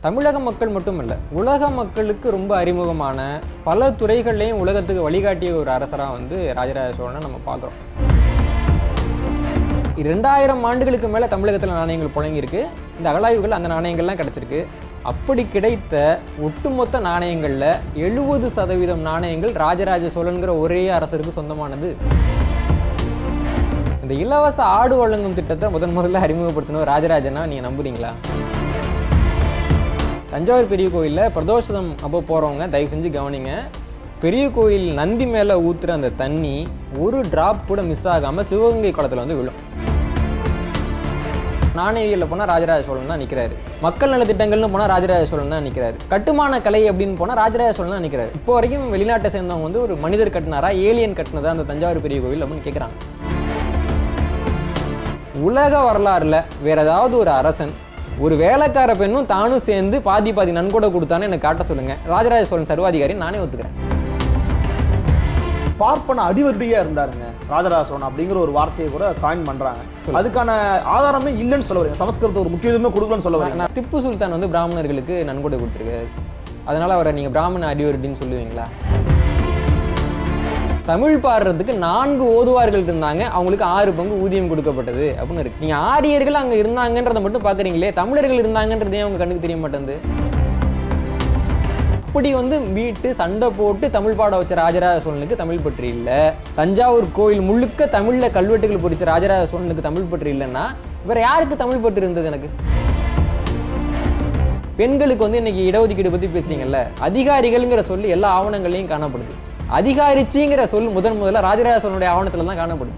தமிழக மக்கள் மட்டுமல்ல உலக மக்களுக்கு ரொம்ப அறிமுகமான பல துறைகள்லையும் உலகத்துக்கு வழிகாட்டிய ஒரு அரசராக வந்து ராஜராஜ சோழனை நம்ம பார்க்குறோம் ரெண்டாயிரம் ஆண்டுகளுக்கு மேலே தமிழகத்தில் நாணயங்கள் புழங்கியிருக்கு இந்த அகழாய்வுகள் அந்த நாணயங்கள்லாம் கிடச்சிருக்கு அப்படி கிடைத்த ஒட்டுமொத்த நாணயங்களில் எழுபது சதவீதம் நாணயங்கள் ராஜராஜ சோழன்கிற ஒரே அரசருக்கு சொந்தமானது இந்த இலவச ஆடு வழங்கும் திட்டத்தை முதன் முதல்ல அறிமுகப்படுத்தினவர் ராஜராஜனா நீங்கள் நம்புறீங்களா தஞ்சாவூர் பெரிய கோயிலில் பிரதோஷம் அப்போ போகிறவங்க தயவு செஞ்சு கவனிங்க பெரிய கோயில் நந்தி மேலே ஊற்றுற அந்த தண்ணி ஒரு டிராப் கூட மிஸ் ஆகாமல் சிவகங்கை குளத்தில் வந்து விழும் நாணயவியலில் போனால் ராஜராஜ சோழன் தான் நிற்கிறாரு மக்கள் நல திட்டங்கள்னு போனால் ராஜராஜ சோழன் தான் நிற்கிறாரு கட்டுமான கலை அப்படின்னு போனால் ராஜராஜ சோழன் தான் நிற்கிறாரு இப்போ வரைக்கும் வெளிநாட்டை சேர்ந்தவங்க வந்து ஒரு மனிதர் கட்டினாரா ஏலியன் கட்டினதா அந்த தஞ்சாவூர் பெரிய கோயில் அப்படின்னு கேட்குறாங்க உலக வரலாறுல வேற ஏதாவது ஒரு அரசன் ஒரு வேலைக்கார பெண்ணும் தானும் சேர்ந்து பாதி பாதி நன்கொடை கொடுத்தான்னு எனக்கு காட்ட சொல்லுங்க ராஜராஜ சோழன் சர்வாதிகாரி நானே ஒத்துக்கிறேன் பார்ப்பன அடிவருடியா இருந்தாருங்க ராஜராஜ சோழன் அப்படிங்கிற ஒரு வார்த்தையை கூட காயின் பண்றாங்க அதுக்கான ஆதாரமே இல்லைன்னு சொல்ல வரீங்க சமஸ்கிருதத்தை ஒரு முக்கியத்துவமே கொடுக்கலன்னு சொல்ல வரீங்க நான் திப்பு சுல்தான் வந்து பிராமணர்களுக்கு நன்கொடை கொடுத்துருக்காரு அதனால அவரை நீங்க பிராமண அடிவருடின்னு சொல்லுவீங்களா தமிழ் பாடுறதுக்கு நான்கு ஓதுவார்கள் இருந்தாங்க அவங்களுக்கு ஆறு பங்கு ஊதியம் கொடுக்கப்பட்டது அப்படின்னு இருக்கு நீங்க ஆரியர்கள் அங்க இருந்தாங்கன்றதை மட்டும் பாக்குறீங்களே தமிழர்கள் இருந்தாங்கன்றதே அவங்க கண்ணுக்கு தெரிய மாட்டேங்குது அப்படி வந்து மீட்டு சண்டை போட்டு தமிழ் பாட வச்ச ராஜராஜ சோழனுக்கு தமிழ் பற்று இல்லை தஞ்சாவூர் கோயில் முழுக்க தமிழ்ல கல்வெட்டுகள் பொறிச்ச ராஜராஜ சோழனுக்கு தமிழ் பற்று இல்லைன்னா வேற யாருக்கு தமிழ் பற்று இருந்தது எனக்கு பெண்களுக்கு வந்து இன்னைக்கு இடஒதுக்கீடு பத்தி பேசுறீங்கல்ல அதிகாரிகள்ங்கிற சொல்லி எல்லா ஆவணங்கள்லையும் காணப்படுது அதிகாரிச்சிங்கிற சொல் முதன் முதல்ல ராஜராஜ சோழனுடைய ஆவணத்துல தான் காணப்படுது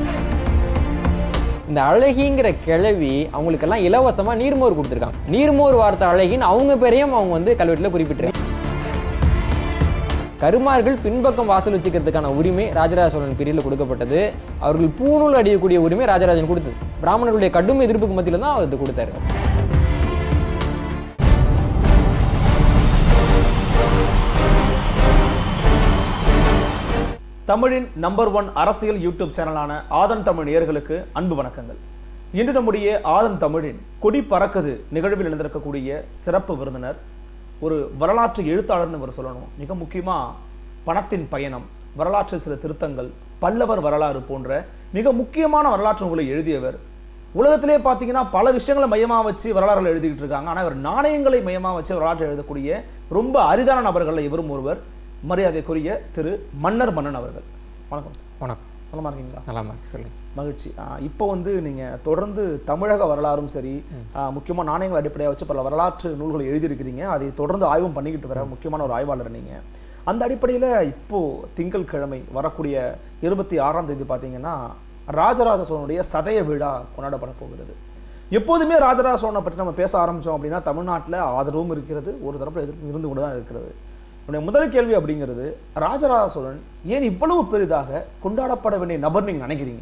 இந்த அழகிங்கிற கிழவி அவங்களுக்கெல்லாம் இலவசமா நீர்மோர் கொடுத்துருக்காங்க நீர்மோர் வார்த்தை அழகின்னு அவங்க பேரையும் அவங்க வந்து கல்வெட்டில் குறிப்பிட்டிருக்காங்க கருமார்கள் பின்பக்கம் வாசல் வச்சுக்கிறதுக்கான உரிமை ராஜராஜ சோழன் பிரிவில் கொடுக்கப்பட்டது அவர்கள் பூணூல் அடியக்கூடிய உரிமை ராஜராஜன் கொடுத்தது பிராமணர்களுடைய கடும் எதிர்ப்புக்கு மத்தியில தான் அவர் இது கொடுத்தாரு தமிழின் நம்பர் ஒன் அரசியல் யூடியூப் சேனலான ஆதன் தமிழ் நேயர்களுக்கு அன்பு வணக்கங்கள் இன்று நம்முடைய ஆதன் தமிழின் கொடி பறக்குது நிகழ்வில் எழுந்திருக்கக்கூடிய சிறப்பு விருந்தினர் ஒரு வரலாற்று எழுத்தாளர்னு இவர் சொல்லணும் மிக முக்கியமா பணத்தின் பயணம் வரலாற்று சில திருத்தங்கள் பல்லவர் வரலாறு போன்ற மிக முக்கியமான வரலாற்று நூலை எழுதியவர் உலகத்திலே பார்த்தீங்கன்னா பல விஷயங்களை மையமா வச்சு வரலாறுகள் எழுதிக்கிட்டு இருக்காங்க ஆனால் இவர் நாணயங்களை மையமா வச்சு வரலாற்று எழுதக்கூடிய ரொம்ப அரிதான நபர்களில் இவரும் ஒருவர் மரியாதைக்குரிய திரு மன்னர் மன்னன் அவர்கள் வணக்கம் சார் வணக்கம் நலமா இருக்கீங்களா நல்லா இருக்கு சொல்லுங்க மகிழ்ச்சி ஆஹ் இப்போ வந்து நீங்க தொடர்ந்து தமிழக வரலாறும் சரி ஆஹ் முக்கியமா நாணயங்கள் அடிப்படையாக வச்சு பல வரலாற்று நூல்களை எழுதியிருக்கிறீங்க அதை தொடர்ந்து ஆய்வும் பண்ணிக்கிட்டு வர முக்கியமான ஒரு ஆய்வாளர் நீங்க அந்த அடிப்படையில இப்போ திங்கட்கிழமை வரக்கூடிய இருபத்தி ஆறாம் தேதி பார்த்தீங்கன்னா ராஜராஜ சோழனுடைய சதய விழா கொண்டாடப்பட போகிறது எப்போதுமே ராஜராஜ சோழனை பற்றி நம்ம பேச ஆரம்பிச்சோம் அப்படின்னா தமிழ்நாட்டில் ஆதரவும் இருக்கிறது ஒரு தரப்புல எதிர்ப்பு இருந்து கொண்டு தான் இருக்கிறது என்னுடைய முதல் கேள்வி அப்படிங்கிறது ராஜராஜ சோழன் ஏன் இவ்வளவு பெரிதாக கொண்டாடப்பட வேண்டிய நபர் நீங்க நினைக்கிறீங்க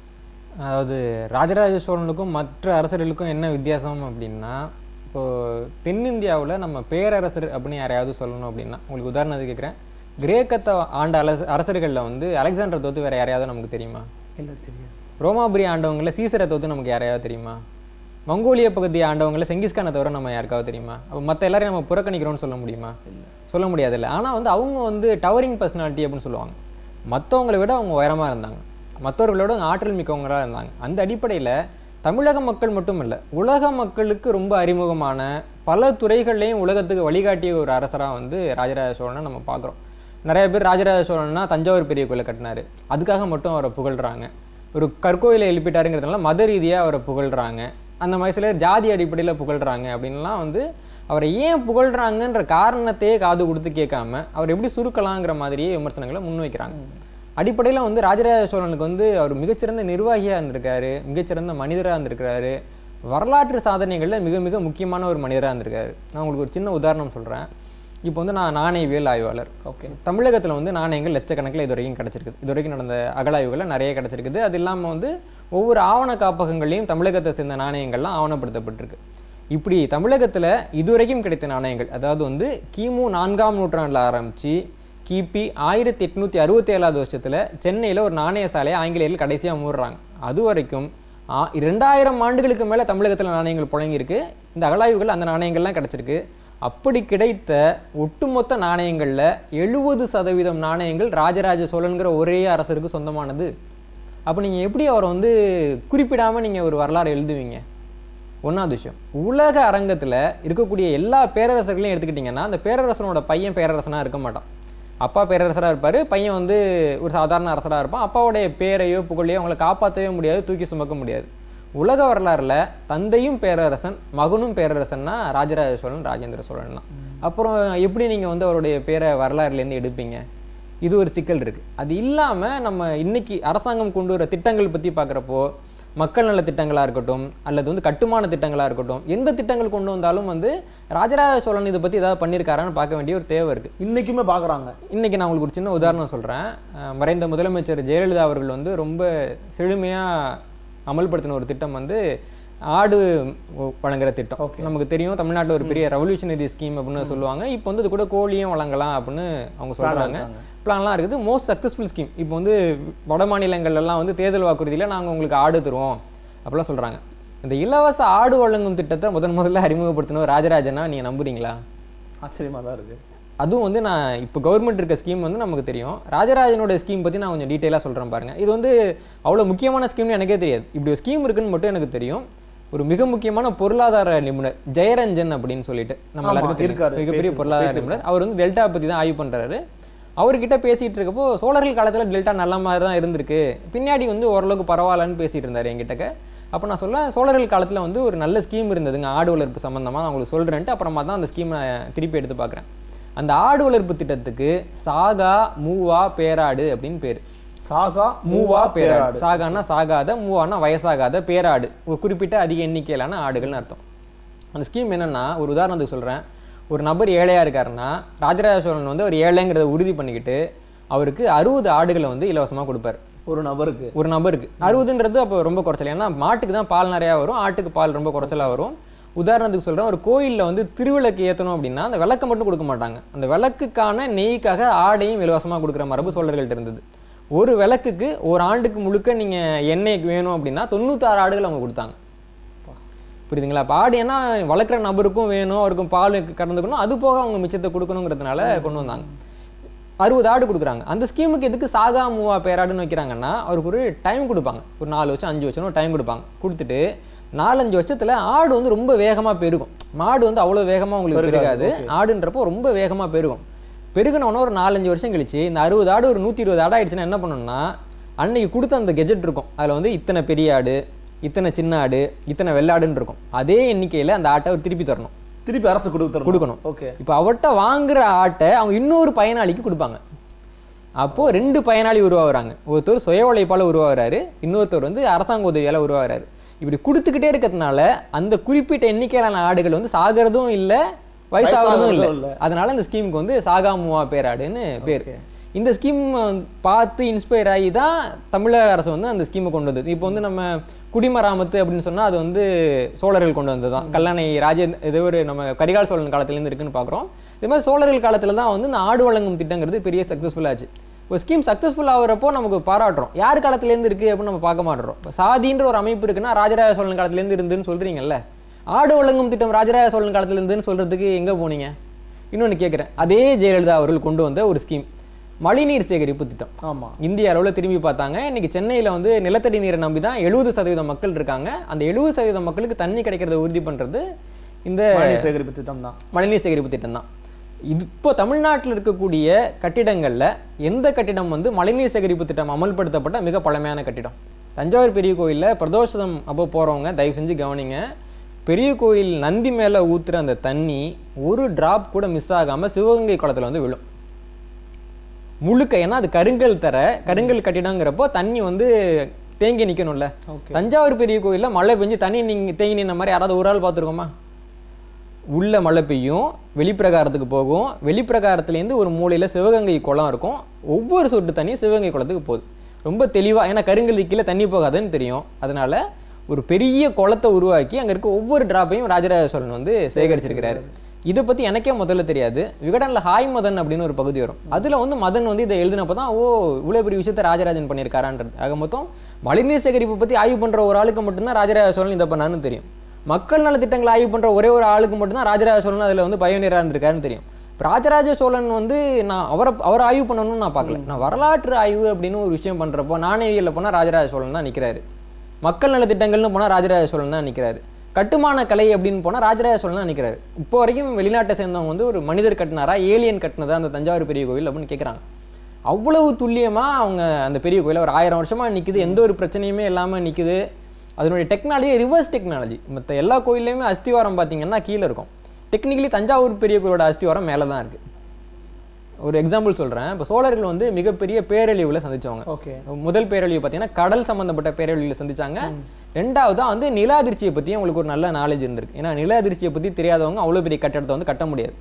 அதாவது ராஜராஜ சோழனுக்கும் மற்ற அரசர்களுக்கும் என்ன வித்தியாசம் அப்படின்னா இப்போ தென்னிந்தியாவில் நம்ம பேரரசர் அப்படின்னு யாரையாவது சொல்லணும் அப்படின்னா உங்களுக்கு உதாரணத்துக்கு கேட்குறேன் கிரேக்கத்தை ஆண்ட அரச அரசர்களில் வந்து அலெக்சாண்டர் தோத்து வேற யாரையாவது நமக்கு தெரியுமா இல்லை தெரியாது ரோமாபுரி ஆண்டவங்கள சீசரை தோத்து நமக்கு யாரையாவது தெரியுமா மங்கோலிய பகுதி ஆண்டவங்கள செங்கிஸ்கானை தவிர நம்ம யாருக்காவது தெரியுமா அப்போ மற்ற எல்லாரையும் நம்ம புறக்கணிக்கிறோம்னு சொல்ல முடியுமா சொல்ல முடியாதுல்ல ஆனால் வந்து அவங்க வந்து டவரிங் பர்சனாலிட்டி அப்படின்னு சொல்லுவாங்க மற்றவங்களை விட அவங்க உயரமாக இருந்தாங்க மற்றவர்களோட அவங்க ஆற்றல் மிக்கவங்களாக இருந்தாங்க அந்த அடிப்படையில் தமிழக மக்கள் மட்டும் இல்லை உலக மக்களுக்கு ரொம்ப அறிமுகமான பல துறைகள்லையும் உலகத்துக்கு வழிகாட்டிய ஒரு அரசராக வந்து ராஜராஜ சோழனை நம்ம பார்க்குறோம் நிறைய பேர் ராஜராஜ சோழன்னா தஞ்சாவூர் பெரிய கோயிலை கட்டினாரு அதுக்காக மட்டும் அவரை புகழ்றாங்க ஒரு கற்கோயிலை எழுப்பிட்டாருங்கிறதுனால மத ரீதியாக அவரை புகழ்றாங்க அந்த மாதிரி சிலர் ஜாதி அடிப்படையில் புகழ்றாங்க அப்படின்லாம் வந்து அவரை ஏன் புகழ்றாங்கன்ற காரணத்தையே காது கொடுத்து கேட்காம அவர் எப்படி சுருக்கலாங்கிற மாதிரியே விமர்சனங்களை முன்வைக்கிறாங்க அடிப்படையில் வந்து ராஜராஜ சோழனுக்கு வந்து அவர் மிகச்சிறந்த நிர்வாகியாக இருந்திருக்காரு மிகச்சிறந்த மனிதராக இருந்திருக்காரு வரலாற்று சாதனைகளில் மிக மிக முக்கியமான ஒரு மனிதராக இருந்திருக்காரு நான் உங்களுக்கு ஒரு சின்ன உதாரணம் சொல்கிறேன் இப்போ வந்து நான் நாணயவியல் ஆய்வாளர் ஓகே தமிழகத்தில் வந்து நாணயங்கள் லட்சக்கணக்கில் இது வரைக்கும் கிடச்சிருக்குது இது வரைக்கும் நடந்த அகழாய்வுகளில் நிறைய கிடச்சிருக்குது அது இல்லாமல் வந்து ஒவ்வொரு ஆவண காப்பகங்கள்லையும் தமிழகத்தை சேர்ந்த நாணயங்கள்லாம் ஆவணப்படுத்தப்பட்டிருக்கு இப்படி தமிழகத்தில் இதுவரைக்கும் கிடைத்த நாணயங்கள் அதாவது வந்து கிமு நான்காம் நூற்றாண்டில் ஆரம்பித்து கிபி ஆயிரத்தி எட்நூற்றி அறுபத்தி ஏழாவது வருஷத்தில் சென்னையில் ஒரு நாணய சாலையை ஆங்கிலேயர்கள் கடைசியாக மூடுறாங்க அது வரைக்கும் ஆ- இரண்டாயிரம் ஆண்டுகளுக்கு மேலே தமிழகத்தில் நாணயங்கள் புழங்கியிருக்கு இந்த அகழாய்வுகள் அந்த நாணயங்கள்லாம் கிடச்சிருக்கு அப்படி கிடைத்த ஒட்டுமொத்த நாணயங்களில் எழுபது சதவீதம் நாணயங்கள் ராஜராஜ சோழன்கிற ஒரே அரசருக்கு சொந்தமானது அப்போ நீங்கள் எப்படி அவரை வந்து குறிப்பிடாமல் நீங்கள் ஒரு வரலாறு எழுதுவீங்க ஒன்றாவது விஷயம் உலக அரங்கத்தில் இருக்கக்கூடிய எல்லா பேரரசர்களையும் எடுத்துக்கிட்டிங்கன்னா அந்த பேரரசனோட பையன் பேரரசனாக இருக்க மாட்டான் அப்பா பேரரசராக இருப்பார் பையன் வந்து ஒரு சாதாரண அரசராக இருப்பான் அப்பாவுடைய பேரையோ புகழையோ அவங்கள காப்பாற்றவே முடியாது தூக்கி சுமக்க முடியாது உலக வரலாறில் தந்தையும் பேரரசன் மகனும் பேரரசன்னா ராஜராஜ சோழன் ராஜேந்திர சோழன் தான் அப்புறம் எப்படி நீங்கள் வந்து அவருடைய பேரை வரலாறுலேருந்து எடுப்பீங்க இது ஒரு சிக்கல் இருக்குது அது இல்லாமல் நம்ம இன்னைக்கு அரசாங்கம் கொண்டு வர திட்டங்கள் பற்றி பார்க்குறப்போ மக்கள் நல திட்டங்களாக இருக்கட்டும் அல்லது வந்து கட்டுமான திட்டங்களாக இருக்கட்டும் எந்த திட்டங்கள் கொண்டு வந்தாலும் வந்து ராஜராஜ சோழன் இதை பற்றி ஏதாவது பண்ணியிருக்காரான்னு பார்க்க வேண்டிய ஒரு தேவை இருக்குது இன்னைக்குமே பார்க்குறாங்க இன்னைக்கு நான் உங்களுக்கு ஒரு சின்ன உதாரணம் சொல்கிறேன் மறைந்த முதலமைச்சர் ஜெயலலிதா அவர்கள் வந்து ரொம்ப செழுமையாக அமல்படுத்தின ஒரு திட்டம் வந்து ஆடு வழங்குற திட்டம் நமக்கு தெரியும் தமிழ்நாட்டில் ஒரு பெரிய ரெவல்யூஷனரி ஸ்கீம் அப்படின்னு சொல்லுவாங்க இப்போ வந்து இது கூட கோழியும் வழங்கலாம் அப்படின்னு அவங்க சொல்கிறாங்க பிளான்லாம் இருக்குது மோஸ்ட் சக்ஸஸ்ஃபுல் ஸ்கீம் இப்போ வந்து வட மாநிலங்கள்ல எல்லாம் வந்து தேர்தல் வாக்குறுதியில் நாங்கள் உங்களுக்கு ஆடு தருவோம் அப்படிலாம் சொல்கிறாங்க இந்த இலவச ஆடு வழங்கும் திட்டத்தை முதன் முதல்ல அறிமுகப்படுத்தினவர் ராஜராஜனா நீங்கள் நம்புறீங்களா ஆச்சரியமா தான் இருக்கு அதுவும் வந்து நான் இப்போ கவர்மெண்ட் இருக்க ஸ்கீம் வந்து நமக்கு தெரியும் ராஜராஜனோட ஸ்கீம் பற்றி நான் கொஞ்சம் டீட்டெயிலாக சொல்கிறேன் பாருங்க இது வந்து அவ்வளோ முக்கியமான ஸ்கீம்னு எனக்கே தெரியாது இப்படி ஒரு ஸ்கீம் இருக்குன்னு மட்டும் எனக்கு தெரியும் ஒரு மிக முக்கியமான பொருளாதார நிபுணர் ஜெயரஞ்சன் அப்படின்னு சொல்லிட்டு நம்ம ஆமா, எல்லாருக்கும் தெரியும். இருக்காரு. மிகப்பெரிய பேசி- பொருளாதார பேசியிருக்காரு. நிபுணர் அவர் வந்து டெல்டா பற்றி தான் ஆய்வு பண்ணுறாரு அவர்கிட்ட பேசிகிட்டு இருக்கப்போ சோழர்கள் காலத்தில் டெல்டா நல்ல மாதிரி தான் இருந்திருக்கு பின்னாடி வந்து ஓரளவுக்கு பரவாயில்லன்னு பேசிகிட்டு இருந்தார் என்கிட்டக்க அப்போ நான் சொல்ல சோழர்கள் காலத்தில் வந்து ஒரு நல்ல ஸ்கீம் இருந்ததுங்க ஆடு வளர்ப்பு சம்மந்தமாக நான் உங்களுக்கு சொல்கிறேன்ட்டு அப்புறமா தான் அந்த ஸ்கீமை திருப்பி எடுத்து பார்க்குறேன் அந்த ஆடு வளர்ப்பு திட்டத்துக்கு சாகா மூவா பேராடு அப்படின்னு பேர் சாகா மூவா பேராடு சாகானா சாகாத மூவானா வயசாகாத பேராடு ஒரு குறிப்பிட்ட அதிக எண்ணிக்கையிலான ஆடுகள்னு அர்த்தம் அந்த ஸ்கீம் என்னன்னா ஒரு உதாரணத்துக்கு சொல்கிறேன் ஒரு நபர் ஏழையா இருக்காருன்னா ராஜராஜ சோழன் வந்து அவர் ஏழைங்கிறத உறுதி பண்ணிக்கிட்டு அவருக்கு அறுபது ஆடுகளை வந்து இலவசமாக கொடுப்பாரு ஒரு நபருக்கு ஒரு நபருக்கு அறுபதுன்றது அப்போ ரொம்ப குறைச்சல் ஏன்னா மாட்டுக்கு தான் பால் நிறையா வரும் ஆட்டுக்கு பால் ரொம்ப குறைச்சலா வரும் உதாரணத்துக்கு சொல்கிறேன் ஒரு கோயிலில் வந்து திருவிளக்கு ஏற்றணும் அப்படின்னா அந்த விளக்கை மட்டும் கொடுக்க மாட்டாங்க அந்த விளக்குக்கான நெய்க்காக ஆடையும் இலவசமாக கொடுக்குற மரபு சோழர்கள்ட்ட இருந்தது ஒரு விளக்குக்கு ஒரு ஆண்டுக்கு முழுக்க நீங்கள் எண்ணெய் வேணும் அப்படின்னா தொண்ணூத்தாறு ஆடுகள் அவங்க கொடுத்தாங்க புரியுதுங்களா இப்போ ஆடு ஏன்னா வளர்க்குற நபருக்கும் வேணும் அவருக்கும் பால் கறந்துக்கணும் அது போக அவங்க மிச்சத்தை கொடுக்கணுங்கிறதுனால கொண்டு வந்தாங்க அறுபது ஆடு கொடுக்குறாங்க அந்த ஸ்கீமுக்கு எதுக்கு சாகா மூவா பேராடுன்னு வைக்கிறாங்கன்னா அவருக்கு ஒரு டைம் கொடுப்பாங்க ஒரு நாலு வருஷம் அஞ்சு வருஷம் டைம் கொடுப்பாங்க கொடுத்துட்டு நாலஞ்சு வருஷத்துல ஆடு வந்து ரொம்ப வேகமா பெருகும் மாடு வந்து அவ்வளவு வேகமா உங்களுக்கு பெருகாது ஆடுன்றப்போ ரொம்ப வேகமா பெருகும் பெருகினவொன்னே ஒரு நாலஞ்சு வருஷம் கழிச்சு இந்த அறுபது ஆடு ஒரு நூற்றி இருபது ஆடு ஆயிடுச்சுன்னா என்ன பண்ணணும்னா அன்னைக்கு கொடுத்த அந்த கெஜெட் இருக்கும் அதில் வந்து இத்தனை பெரிய ஆடு இத்தனை சின்ன ஆடு இத்தனை வெள்ளாடுன்னு இருக்கும் அதே எண்ணிக்கையில் அந்த ஆட்டை அவர் திருப்பி தரணும் திருப்பி அரசு கொடுத்துரும் கொடுக்கணும். ஓகே இப்போ அவர்கிட்ட வாங்குற ஆட்டை அவங்க இன்னொரு பயனாளிக்கு கொடுப்பாங்க அப்போ ரெண்டு பயனாளி உருவாகுறாங்க ஒருத்தர் சுய உழைப்பால உருவாகுறாரு இன்னொருத்தர் வந்து அரசாங்க உதவியால உருவாகுறாரு இப்படி கொடுத்துக்கிட்டே இருக்கிறதுனால அந்த குறிப்பிட்ட எண்ணிக்கையிலான ஆடுகள் வந்து சாகிறதும் இல்லை வயசாகிறதும் இல்லை வயசாகுறதும் இல்ல. அதனால இந்த ஸ்கீமுக்கு வந்து சாகாமுவா பேராடுன்னு பேர் இந்த ஸ்கீம் பார்த்து இன்ஸ்பயர் ஆகி தான் தமிழக அரசு வந்து அந்த ஸ்கீமை கொண்டு வந்தது இப்போ வந்து நம்ம குடிமராமத்து அப்படின்னு சொன்னா அது வந்து சோழர்கள் கொண்டு வந்தது தான் கல்லணை ராஜேந்திர இது ஒரு நம்ம கரிகால் சோழன் காலத்துலேருந்து இருக்குன்னு பார்க்குறோம் இது மாதிரி சோழர்கள் காலத்துல தான் வந்து இந்த ஆடு வழங்கும் திட்டங்கிறது பெரிய சக்ஸஸ்ஃபுல் ஆச்சு ஒரு ஸ்கீம் சக்ஸஸ்ஃபுல் ஆகுறப்போ நமக்கு பாராட்டுறோம் யார் காலத்துலேருந்து இருக்கு அப்படின்னு நம்ம பார்க்க மாட்டோம் இப்போ சாதின்ற ஒரு அமைப்பு இருக்குன்னா ராஜராஜ சோழன் காலத்துலேருந்து இருந்துன்னு சொல்றீங்கல்ல ஆடு வழங்கும் திட்டம் ராஜராஜ சோழன் காலத்துல இருந்துன்னு சொல்றதுக்கு எங்க போனீங்க இன்னொன்னு கேட்குறேன் அதே ஜெயலலிதா அவர்கள் கொண்டு வந்த ஒரு ஸ்கீம் மழைநீர் சேகரிப்பு திட்டம் ஆமா இந்திய அளவில் திரும்பி பார்த்தாங்க இன்னைக்கு சென்னையில் வந்து நிலத்தடி நீரை நம்பி தான் எழுபது சதவீதம் மக்கள் இருக்காங்க அந்த எழுபது சதவீதம் மக்களுக்கு தண்ணி கிடைக்கிறத உறுதி பண்ணுறது இந்த மழை சேகரிப்பு திட்டம் தான் மழைநீர் சேகரிப்பு திட்டம் தான் இது இப்போ தமிழ்நாட்டில் இருக்கக்கூடிய கட்டிடங்களில் எந்த கட்டிடம் வந்து மழைநீர் சேகரிப்பு திட்டம் அமல்படுத்தப்பட்ட மிக பழமையான கட்டிடம் தஞ்சாவூர் பெரிய கோயிலில் பிரதோஷம் அப்போ போகிறவங்க தயவு செஞ்சு கவனிங்க பெரிய கோயில் நந்தி மேலே ஊற்றுற அந்த தண்ணி ஒரு டிராப் கூட மிஸ் ஆகாமல் சிவகங்கை குளத்துல வந்து விழும் முழுக்க ஏன்னா அது கருங்கல் தர கருங்கல் கட்டிடங்கிறப்போ தண்ணி வந்து தேங்கி நிக்கணும்ல ஓகே தஞ்சாவூர் பெரிய கோயில்ல மழை பெஞ்சு தண்ணி நீங்க தேங்கி நின்ன மாதிரி யாராவது ஒரு ஆள் பார்த்துருக்கோமா உள்ள மழை பெய்யும் வெளிப்பிரகாரத்துக்கு போகும் வெளிப்பிரகாரத்துலேருந்து ஒரு மூலையில சிவகங்கை குளம் இருக்கும் ஒவ்வொரு சொட்டு தண்ணியும் சிவகங்கை குளத்துக்கு போகுது ரொம்ப தெளிவா ஏன்னா கருங்கல் கீழே தண்ணி போகாதுன்னு தெரியும் அதனால ஒரு பெரிய குளத்தை உருவாக்கி அங்க இருக்க ஒவ்வொரு டிராப்பையும் ராஜராஜ சோழன் வந்து சேகரிச்சிருக்கிறாரு இதை பத்தி எனக்கே முதல்ல தெரியாது விகடன்ல ஹாய் மதன் அப்படின்னு ஒரு பகுதி வரும் அதுல வந்து மதன் வந்து இதை எழுதினப்போ தான் ஓ இவ்வளவு பெரிய விஷயத்த ராஜராஜன் பண்ணியிருக்காரான்றது ஆக மொத்தம் மழைநீர் சேகரிப்பு பத்தி ஆய்வு பண்ற ஒரு ஆளுக்கு மட்டும்தான் ராஜராஜ சோழன் இதை பண்ணாருன்னு தெரியும் மக்கள் நல திட்டங்களை ஆய்வு பண்ற ஒரே ஒரு ஆளுக்கு மட்டும்தான் ராஜராஜ சோழன் அதுல வந்து பயோனியரா இருந்திருக்காருன்னு தெரியும் இப்ப ராஜராஜ சோழன் வந்து நான் அவரை அவரை ஆய்வு பண்ணணும்னு நான் பார்க்கல நான் வரலாற்று ஆய்வு அப்படின்னு ஒரு விஷயம் பண்றப்போ நாணயவியல்ல போனா ராஜராஜ சோழன் தான் நிக்கிறாரு மக்கள் நல திட்டங்கள்னு போனா ராஜராஜ சோழன் தான் நிக்கிறாரு கட்டுமான கலை அப்படின்னு போனா ராஜராஜ சோழன் தான் நிக்கிறாரு இப்போ வரைக்கும் வெளிநாட்டை சேர்ந்தவங்க வந்து ஒரு மனிதர் கட்டினாரா ஏலியன் கட்டினதா அந்த தஞ்சாவூர் பெரிய கோவில் அப்படின்னு கேட்குறாங்க அவ்வளவு துல்லியமா அவங்க அந்த பெரிய கோயில ஒரு ஆயிரம் வருஷமா நிக்குது எந்த ஒரு பிரச்சனையுமே இல்லாம நிக்குது அதனுடைய டெக்னாலஜி ரிவர்ஸ் டெக்னாலஜி மற்ற எல்லா கோயில்லையுமே அஸ்திவாரம் பார்த்தீங்கன்னா கீழே இருக்கும் டெக்னிக்கலி தஞ்சாவூர் பெரிய கோயிலோட அஸ்திவாரம் மேலே தான் இருக்கு ஒரு எக்ஸாம்பிள் சொல்றேன் இப்போ சோழர்கள் வந்து மிகப்பெரிய பேரழிவுல சந்திச்சவங்க ஓகே முதல் பேரழிவு பார்த்தீங்கன்னா கடல் சம்பந்தப்பட்ட பேரழிவுல சந்திச்சாங்க ரெண்டாவதா வந்து நில அதிர்ச்சியை பத்தி உங்களுக்கு ஒரு நல்ல நாலேஜ் இருந்திருக்கு ஏன்னா நில அதிர்ச்சியை பத்தி தெரியாதவங்க அவ்வளவு பெரிய கட்டடத்தை வந்து கட்ட முடியாது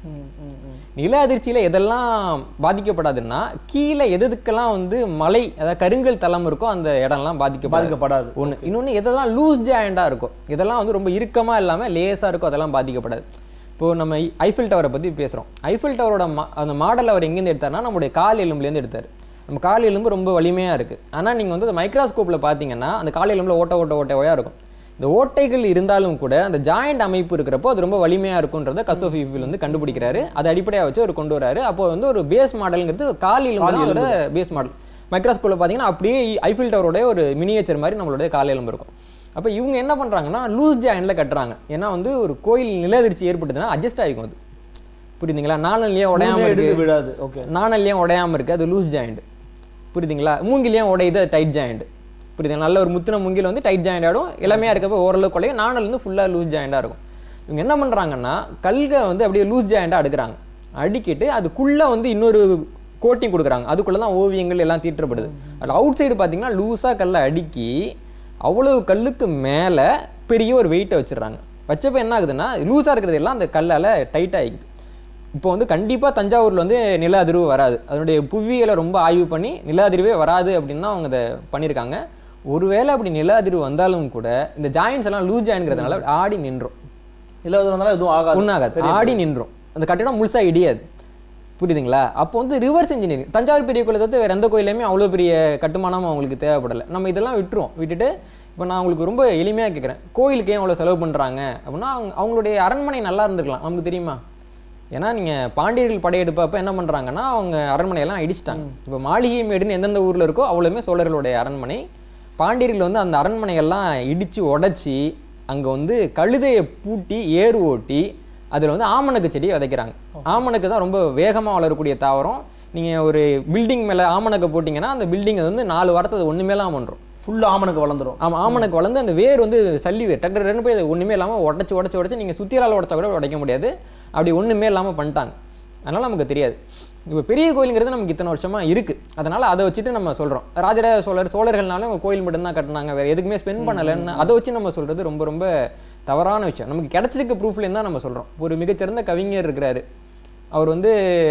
நில அதிர்ச்சியில எதெல்லாம் பாதிக்கப்படாதுன்னா கீழே எது எதுக்கெல்லாம் வந்து மலை அதாவது கருங்கல் தளம் இருக்கோ அந்த இடம்லாம் பாதிக்கப்படாது பாதிக்கப்படாது ஒண்ணு இன்னொன்னு எதெல்லாம் லூஸ் ஜாயிண்டா இருக்கும் இதெல்லாம் வந்து ரொம்ப இறுக்கமா இல்லாம லேசா இருக்கும் அதெல்லாம் பாதிக்கப்படாது இப்போ நம்ம ஐ- ஐஃபில் டவரை பத்தி பேசுறோம் ஐஃபில் டவரோட மா- அந்த மாடல் அவர் எங்கேருந்து எடுத்தாருன்னா நம்மளுடைய கால் எலும்புலேருந்து எடுத்தாரு நம்ம கால் எலும்பு ரொம்ப வலிமையா இருக்கு ஆனா நீங்க வந்து மைக்ரோஸ்கோப்ல பாத்தீங்கன்னா அந்த கால் எலும்புல ஓட்ட ஓட்ட ஓட்டையா இருக்கும் இந்த ஓட்டைகள் இருந்தாலும் கூட அந்த ஜாயிண்ட் அமைப்பு இருக்கிறப்போ அது ரொம்ப வலிமையா இருக்குன்றத கஸ்தோஃபி ஐஃபில் வந்து கண்டுபிடிக்கிறாரு அதை அடிப்படையா வச்சு அவர் கொண்டு வராரு அப்போ வந்து ஒரு பேஸ் மாடல்ங்கிறது கால் எலும்பு பேஸ் மாடல் மைக்ரோஸ்கோப்பில் பார்த்தீங்கன்னா அப்படியே ஐஃபில் டவரோட ஒரு மினியேச்சர் மாதிரி நம்மளுடைய கால் எலும்பு இருக்கும் அப்போ இவங்க என்ன பண்ணுறாங்கன்னா லூஸ் ஜாயிண்டில் கட்டுறாங்க ஏன்னா வந்து ஒரு கோயில் நிலதிர்ச்சி ஏற்பட்டதுன்னா அட்ஜஸ்ட் ஆகிக்கும் அது புரியுதுங்களா நாணல்லையே உடையாம மூணே இருக்கு எடுத்து விழாது ஓகே நாணல்லையும் உடையாம இருக்கு அது லூஸ் ஜாயிண்ட் புரியுதுங்களா மூங்கிலையும் உடையுது அது டைட் ஜாயிண்ட் புரியுதுங்களா நல்ல ஒரு முத்தின மூங்கில் வந்து டைட் ஜாயிண்ட் ஆகிடும் இளமையாக இருக்கப்போ ஓரளவு குறையும் நாணல் வந்து ஃபுல்லாக லூஸ் ஜாயிண்டாக இருக்கும் இவங்க என்ன பண்ணுறாங்கன்னா கல்கை வந்து அப்படியே லூஸ் ஜாயிண்டாக அடுக்குறாங்க அடுக்கிட்டு அதுக்குள்ளே வந்து இன்னொரு கோட்டிங் கொடுக்குறாங்க அதுக்குள்ளே தான் ஓவியங்கள் எல்லாம் தீட்டப்படுது அதில் அவுட் சைடு பார்த்தீங்கன்னா லூஸாக கல்லை அடுக்கி அவ்வளவு கல்லுக்கு மேலே பெரிய ஒரு வெயிட்டை வச்சிடுறாங்க வச்சப்போ என்ன ஆகுதுன்னா லூஸாக இருக்கிறது எல்லாம் அந்த கல்லால் டைட் ஆகிக்குது இப்போ வந்து கண்டிப்பாக தஞ்சாவூரில் வந்து நில அதிர்வு வராது அதனுடைய புவியியலை ரொம்ப ஆய்வு பண்ணி நில அதிர்வே வராது அப்படின்னு தான் அவங்க அதை பண்ணியிருக்காங்க ஒருவேளை அப்படி நில அதிர்வு வந்தாலும் கூட இந்த ஜாயின்ஸ் எல்லாம் லூஸ் ஜாயின்ங்கிறதுனால ஆடி நின்றோம் இல்லாத வந்தாலும் எதுவும் ஆகாது ஒன்றாகாது ஆடி நின்றோம் அந்த கட்டிடம் முழுசா இடியாது புரியுதுங்களா அப்போ வந்து ரிவர்ஸ் இன்ஜினியரிங் தஞ்சாவூர் பெரிய கோயிலை தவிர்த்து வேறு எந்த கோயிலையுமே அவ்வளோ பெரிய கட்டுமானம் அவங்களுக்கு தேவைப்படலை நம்ம இதெல்லாம் விட்டுருவோம் விட்டுட்டு இப்போ நான் உங்களுக்கு ரொம்ப எளிமையாக கேட்குறேன் கோயிலுக்கு ஏன் அவ்வளோ செலவு பண்ணுறாங்க அப்படின்னா அவங்க அவங்களுடைய அரண்மனை நல்லா இருந்திருக்கலாம் நமக்கு தெரியுமா ஏன்னா நீங்கள் பாண்டியர்கள் படையெடுப்பப்ப என்ன பண்ணுறாங்கன்னா அவங்க அரண்மனையெல்லாம் இடிச்சிட்டாங்க இப்போ மாளிகை மேடுன்னு எந்தெந்த ஊரில் இருக்கோ அவ்வளோமே சோழர்களுடைய அரண்மனை பாண்டியர்கள் வந்து அந்த அரண்மனையெல்லாம் இடித்து உடைச்சி அங்கே வந்து கழுதையை பூட்டி ஏறு ஓட்டி அதில் வந்து ஆமணக்கு செடியை விதைக்கிறாங்க ஆமணக்கு தான் ரொம்ப வேகமாக வளரக்கூடிய தாவரம் நீங்கள் ஒரு பில்டிங் மேலே ஆமணக்கை போட்டிங்கன்னா அந்த பில்டிங் வந்து நாலு வாரத்தை அது ஒன்றுமே இல்லாமல் வந்துடும் ஃபுல்லா ஆமனுக்கு வளர்ந்துரும் ஆமாம் ஆமணக்கு வளர்ந்து அந்த வேர் வந்து சல்லி வேர் டக்கு டக்குன்னு போய் அது ஒன்றுமே இல்லாமல் உடச்சி உடச்சி உடச்சி நீங்கள் சுத்தியால் உடச்சா கூட உடைக்க முடியாது அப்படி ஒன்றுமே இல்லாமல் பண்ணிட்டாங்க அதனால் நமக்கு தெரியாது இப்போ பெரிய கோயிலுங்கிறது நமக்கு இத்தனை வருஷமா இருக்கு அதனால அதை வச்சுட்டு நம்ம சொல்றோம் ராஜராஜ சோழர் சோழர்கள்னாலும் அவங்க கோயில் மட்டும்தான் கட்டினாங்க வேற எதுக்குமே ஸ்பெண்ட் பண்ணலைன்னு அதை வச்சு நம்ம சொல்றது ரொம்ப ரொம்ப தவறான விஷயம் நமக்கு கிடைச்சிருக்க ப்ரூஃப்லேருந்து தான் நம்ம சொல்றோம் ஒரு மிகச்சிறந்த கவிஞர் இருக்கிறாரு அவர் வந்து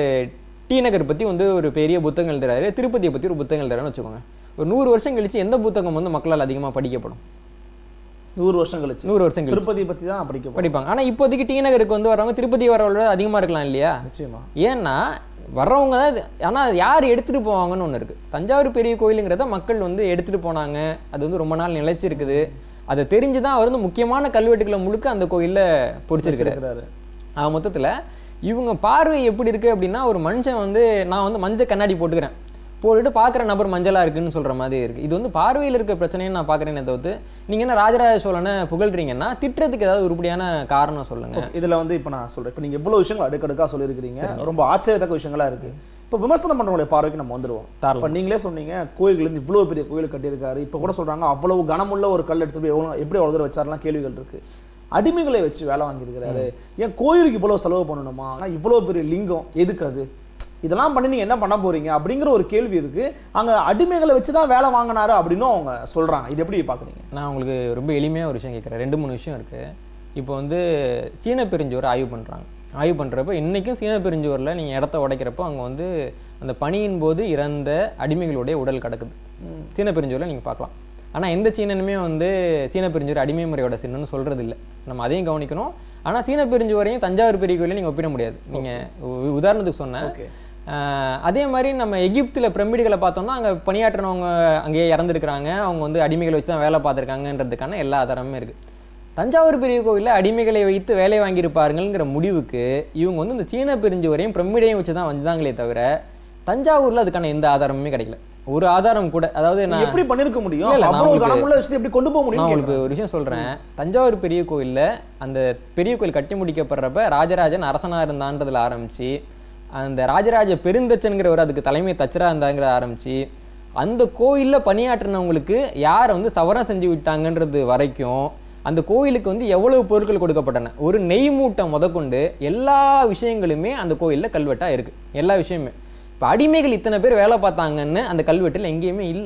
டி நகர் பத்தி வந்து ஒரு பெரிய புத்தகம் எழுதுறாரு திருப்பதியை பத்தி ஒரு புத்தகம் எழுதுறாருன்னு வச்சுக்கோங்க ஒரு நூறு வருஷம் கழிச்சு எந்த புத்தகம் வந்து மக்களால் அதிகமா படிக்கப்படும் நூறு வருஷம் கழிச்சு நூறு வருஷம் கழிச்சு திருப்பதி பத்தி தான் படிக்க படிப்பாங்க ஆனா இப்போதைக்கு டி நகருக்கு வந்து வரவங்க திருப்பதி வரவங்களோட அதிகமா இருக்கலாம் இல்லையா நிச்சயமா ஏன்னா வர்றவங்க தான் இது- ஆனா அது யார் எடுத்துட்டு போவாங்கன்னு ஒண்ணு இருக்கு தஞ்சாவூர் பெரிய கோயிலுங்கிறத மக்கள் வந்து எடுத்துட்டு போனாங்க அது வந்து ரொம்ப நாள் நிலைச்சிருக்குது அதை தெரிஞ்சுதான் அவர் வந்து முக்கியமான கல்வெட்டுகளை முழுக்க அந்த கோயில்ல பொறிச்சிருக்கிறாரு இருக்கிறாரு ஆக மொத்தத்துல இவங்க பார்வை எப்படி இருக்கு அப்படின்னா ஒரு மனுஷன் வந்து நான் வந்து மஞ்சள் கண்ணாடி போட்டுக்கிறேன் போட்டுட்டு பார்க்குற நபர் மஞ்சளா இருக்குன்னு சொல்ற மாதிரி இருக்கு இது வந்து பார்வையில் இருக்க பிரச்சனைன்னு நான் பார்க்குறேனே தவிர்த்து நீங்க என்ன ராஜராஜ சோழனை புகழ்றீங்கன்னா திட்டுறதுக்கு ஏதாவது உருப்படியான காரணம் சொல்லுங்க இதுல வந்து இப்ப நான் சொல்றேன் இப்ப நீங்க இவ்வளவு விஷயங்கள் அடுக்கடுக்கா சொல்லியிருக்கிறீங்க ரொம்ப ஆச்சரியத்தக்க விஷயங்களா இருக்கு இப்ப விமர்சனம் பண்றவங்களுடைய பார்வைக்கு நம்ம வந்துருவோம் தாராளமா. இப்ப நீங்களே சொன்னீங்க கோயில்கள் இருந்து இவ்வளவு பெரிய கோயில் கட்டியிருக்காரு இப்ப கூட சொல்றாங்க அவ்வளவு கனமுள்ள ஒரு கல் எடுத்து போய் எவ்வளவு எப்படி அவ்வளவு தூரம் வச்சாரெல்லாம் கேள்விகள் இருக்கு அடிமைகளை வச்சு வேலை வாங்கியிருக்கிறாரு ஏன் கோயிலுக்கு இவ்வளவு செலவு பண்ணணுமா ஆனா இவ்வளவு பெரிய லிங்கம் எதுக்கு அது இதெல்லாம் பண்ணி நீங்க என்ன பண்ண போறீங்க அப்படிங்கிற ஒரு கேள்வி இருக்கு அங்க அடிமைகளை வச்சு தான் வேலை வாங்கினாரு அப்படின்னு அவங்க சொல்றாங்க இது எப்படி பாக்குறீங்க நான் உங்களுக்கு ரொம்ப எளிமையாக ஒரு விஷயம் கேட்குறேன் ரெண்டு மூணு விஷயம் இருக்குது இப்போ வந்து சீன பெருஞ்சுவர் ஆய்வு பண்ணுறாங்க ஆய்வு பண்ணுறப்ப இன்றைக்கும் சீன பெருஞ்சுவரில் நீங்கள் இடத்த உடைக்கிறப்போ அங்கே வந்து அந்த பணியின் போது இறந்த அடிமைகளுடைய உடல் கிடக்குது சீன பெருஞ்சுவரில் நீங்கள் பார்க்கலாம் ஆனால் எந்த சீனனுமே வந்து சீன பெருஞ்சுவர் அடிமை முறையோட சின்னன்னு சொல்கிறது இல்லை நம்ம அதையும் கவனிக்கணும் ஆனால் சீன பெருஞ்சுவரையும் தஞ்சாவூர் பெரிய கோயிலையும் நீங்கள் ஒப்பிட முடியாது நீங்கள் உதாரணத்துக்கு சொன்னேன் ஓகே ஆஹ் அதே மாதிரி நம்ம எகிப்தில் பிரமிடுகளை பார்த்தோம்னா அங்கே பணியாற்றினவங்க அங்கேயே இறந்துருக்கிறாங்க அவங்க வந்து அடிமைகளை வச்சு தான் வேலை பார்த்துருக்காங்கன்றதுக்கான எல்லா ஆதாரமுமே இருக்குது தஞ்சாவூர் பெரிய கோவிலில் அடிமைகளை வைத்து வேலை வாங்கியிருப்பாருங்கிற முடிவுக்கு இவங்க வந்து இந்த சீன பிரிஞ்சுவரையும் பிரமிடையும் வச்சு தான் வந்தாங்களே தவிர தஞ்சாவூர்ல அதுக்கான எந்த ஆதாரமுமே கிடைக்கல ஒரு ஆதாரம் கூட அதாவது நான் எப்படி பண்ணிருக்க முடியும் இல்ல, இல்ல, நான் அப்புறம் ஒரு உங்களுக்கு- கனமுள்ள விஷயத்தை எப்படி கொண்டு போக நான் முடியும் உங்களுக்கு ஒரு விஷயம் சொல்றேன் தஞ்சாவூர் பெரிய கோயில்ல அந்த பெரிய கோயில் கட்டி முடிக்கப்படுறப்ப ராஜராஜன் அரசனா இருந்தான்றதுல ஆரம்பிச்சு அந்த ராஜராஜ பெருந்தச்சன்கிறவர் அதுக்கு தலைமை தச்சரா இருந்தாங்கிற ஆரம்பிச்சு அந்த கோயில்ல பணியாற்றினவங்களுக்கு யார் வந்து சவரம் செஞ்சு விட்டாங்கன்றது வரைக்கும் அந்த கோயிலுக்கு வந்து எவ்வளவு பொருட்கள் கொடுக்கப்பட்டன ஒரு நெய் மூட்டை முதற்கொண்டு எல்லா விஷயங்களுமே அந்த கோயில்ல கல்வெட்டா இருக்கு எல்லா விஷயமே இப்போ அடிமைகள் இத்தனை பேர் வேலை பார்த்தாங்கன்னு அந்த கல்வெட்டில் எங்கேயுமே இல்லை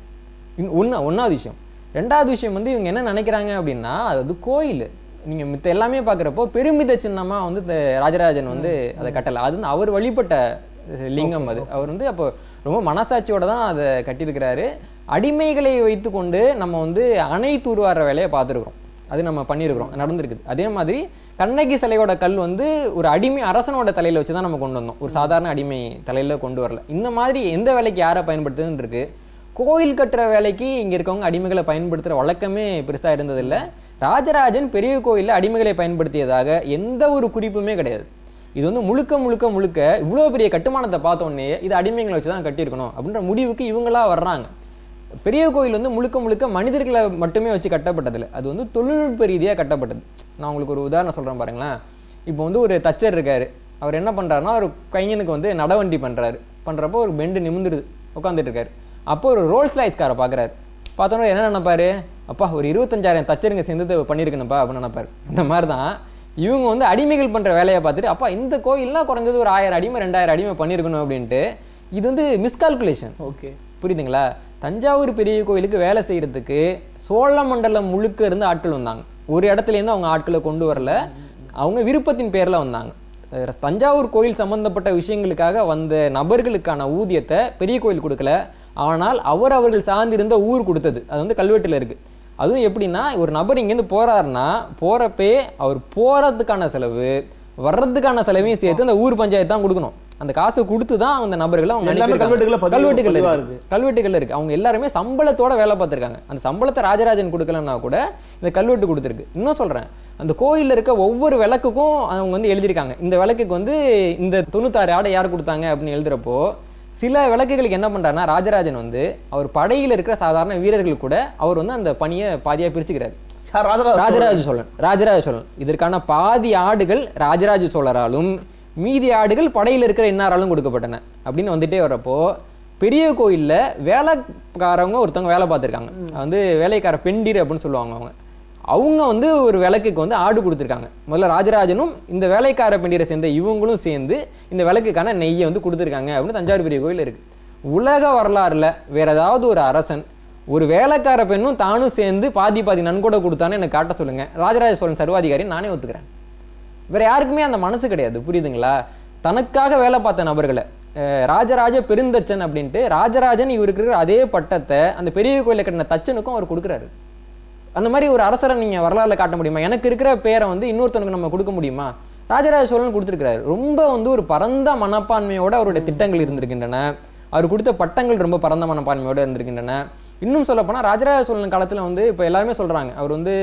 ஒன்று ஒன்றாவது விஷயம் ரெண்டாவது விஷயம் வந்து இவங்க என்ன நினைக்கிறாங்க அப்படின்னா அது வந்து கோயில் நீங்கள் மித்த எல்லாமே பார்க்குறப்போ பெருமித சின்னமாக வந்து இந்த ராஜராஜன் வந்து அதை கட்டலை அது வந்து அவர் வழிபட்ட லிங்கம் அது அவர் வந்து அப்போ ரொம்ப மனசாட்சியோட தான் அதை கட்டியிருக்கிறாரு அடிமைகளை வைத்துக்கொண்டு நம்ம வந்து அணை தூர்வார வேலையை பார்த்துருக்குறோம் அது நம்ம பண்ணியிருக்கிறோம் நடந்திருக்குது அதே மாதிரி கண்ணகி சிலையோட கல் வந்து ஒரு அடிமை அரசனோட தலையில வச்சு தான் நம்ம கொண்டு வந்தோம் ஒரு சாதாரண அடிமை தலையில கொண்டு வரல இந்த மாதிரி எந்த வேலைக்கு யாரை பயன்படுத்துதுன்னு இருக்கு கோயில் கட்டுற வேலைக்கு இங்க இருக்கவங்க அடிமைகளை பயன்படுத்துற வழக்கமே பெருசா இருந்ததில்ல ராஜராஜன் பெரிய கோயில்ல அடிமைகளை பயன்படுத்தியதாக எந்த ஒரு குறிப்புமே கிடையாது இது வந்து முழுக்க முழுக்க முழுக்க இவ்வளோ பெரிய கட்டுமானத்தை பார்த்த உடனே இது அடிமைகளை வச்சு தான் கட்டியிருக்கணும் அப்படின்ற முடிவுக்கு இவங்களா வர்றாங்க பெரிய கோயில் வந்து முழுக்க முழுக்க மனிதர்களை மட்டுமே வச்சு கட்டப்பட்டதில்லை அது வந்து தொழில்நுட்ப ரீதியாக கட்டப்பட்டது நான் உங்களுக்கு ஒரு உதாரணம் சொல்கிறேன் பாருங்களேன் இப்போ வந்து ஒரு தச்சர் இருக்காரு அவர் என்ன பண்ணுறாருன்னா ஒரு கையனுக்கு வந்து நடவண்டி பண்ணுறாரு பண்ணுறப்போ ஒரு பெண்டு நிமிந்துருது உட்காந்துட்டு இருக்காரு அப்போ ஒரு ரோல்ஸ் லாய்ஸ்காரை பார்க்குறாரு பார்த்தோன்னா என்ன நினைப்பாரு அப்பா ஒரு இருபத்தஞ்சாயிரம் தச்சருங்க சேர்ந்து பண்ணியிருக்கணும்ப்பா அப்படின்னு நினைப்பாரு இந்த மாதிரி தான் இவங்க வந்து அடிமைகள் பண்ணுற வேலையை பார்த்துட்டு அப்பா இந்த கோயில்லாம் குறைஞ்சது ஒரு ஆயிரம் அடிமை ரெண்டாயிரம் அடிமை பண்ணியிருக்கணும் அப்படின்ட்டு இது வந்து மிஸ்கால்குலேஷன் ஓகே புரியுதுங்களா தஞ்சாவூர் பெரிய கோயிலுக்கு வேலை செய்யறதுக்கு சோழ மண்டலம் முழுக்க இருந்து ஆட்கள் வந்தாங்க ஒரு இடத்துல இருந்து அவங்க ஆட்களை கொண்டு வரல அவங்க விருப்பத்தின் பேர்ல வந்தாங்க அஹ் தஞ்சாவூர் கோயில் சம்பந்தப்பட்ட விஷயங்களுக்காக வந்த நபர்களுக்கான ஊதியத்தை பெரிய கோயில் கொடுக்கல ஆனால் அவர் அவர்கள் சார்ந்திருந்த ஊர் கொடுத்தது அது வந்து கல்வெட்டுல இருக்கு அதுவும் எப்படின்னா ஒரு நபர் இங்கேருந்து போறாருன்னா போறப்பே அவர் போறதுக்கான செலவு வர்றதுக்கான செலவையும் சேர்த்து அந்த ஊர் பஞ்சாயத்து தான் கொடுக்கணும் அந்த காசை கொடுத்து தான் அந்த நபர்களை அவங்க எல்லாமே அனுப்பியிருக்காங்க. கல்வெட்டுகள்ல பதிவு- கல்வெட்டுகள் பதிவா இருக்கு கல்வெட்டுகள் இருக்கு அவங்க எல்லாருமே சம்பளத்தோட வேலை பார்த்திருக்காங்க அந்த சம்பளத்தை ராஜராஜன் கொடுக்கலன்னா கூட இந்த கல்வெட்டு கொடுத்துருக்கு இன்னும் சொல்றேன் அந்த கோயில்ல இருக்க ஒவ்வொரு விளக்குக்கும் அவங்க வந்து எழுதியிருக்காங்க இந்த விளக்குக்கு வந்து இந்த தொண்ணூத்தாறு ஆடை யார் கொடுத்தாங்க அப்படின்னு எழுதுறப்போ சில விளக்குகளுக்கு என்ன பண்றாருன்னா ராஜராஜன் வந்து அவர் படையில் இருக்கிற சாதாரண வீரர்கள் கூட அவர் வந்து அந்த பணியை பாதியா பிரிச்சுக்கிறாரு சார் ராஜராஜ ராஜராஜ சோழன் ராஜராஜ சோழன் இதற்கான பாதி ஆடுகள் ராஜராஜ சோழராலும் மீதி ஆடுகள் படையில் இருக்கிற இன்னாராலும் கொடுக்கப்பட்டன அப்படின்னு வந்துட்டே வரப்போ பெரிய கோயில்ல வேலைக்காரவங்க ஒருத்தவங்க வேலை பார்த்துருக்காங்க வந்து வேலைக்கார பெண்டீர் அப்படின்னு சொல்லுவாங்க அவங்க அவங்க வந்து ஒரு விளக்குக்கு வந்து ஆடு கொடுத்துருக்காங்க முதல்ல ராஜராஜனும் இந்த வேலைக்கார பெண்டீரை சேர்ந்த இவங்களும் சேர்ந்து இந்த விளக்குக்கான நெய்யை வந்து கொடுத்துருக்காங்க அப்படின்னு தஞ்சாவூர் பெரிய கோயில் இருக்கு உலக வரலாறுல வேற ஏதாவது ஒரு அரசன் ஒரு வேலைக்கார பெண்ணும் தானும் சேர்ந்து பாதி பாதி நன்கொடை கொடுத்தான்னு எனக்கு காட்ட சொல்லுங்க ராஜராஜ சோழன் சர்வாதிகாரி நானே ஒத்துக்கிறேன் வேற யாருக்குமே அந்த மனசு கிடையாது புரியுதுங்களா தனக்காக வேலை பார்த்த நபர்களை அஹ் ராஜராஜ பெருந்தச்சன் அப்படின்ட்டு ராஜராஜன் இவருக்கு இருக்கிற அதே பட்டத்தை அந்த பெரிய கோயிலை கட்டின தச்சனுக்கும் அவர் கொடுக்குறாரு அந்த மாதிரி ஒரு அரசரை நீங்க வரலாறுல காட்ட முடியுமா எனக்கு இருக்கிற பேரை வந்து இன்னொருத்தனுக்கு நம்ம கொடுக்க முடியுமா ராஜராஜ சோழன் கொடுத்துருக்கிறாரு ரொம்ப வந்து ஒரு பரந்த மனப்பான்மையோட அவருடைய திட்டங்கள் இருந்திருக்கின்றன அவர் கொடுத்த பட்டங்கள் ரொம்ப பரந்த மனப்பான்மையோட இருந்திருக்கின்றன இன்னும் சொல்ல போனா ராஜராஜ சோழன் காலத்துல வந்து இப்போ எல்லாருமே சொல்றாங்க அவர் வந்து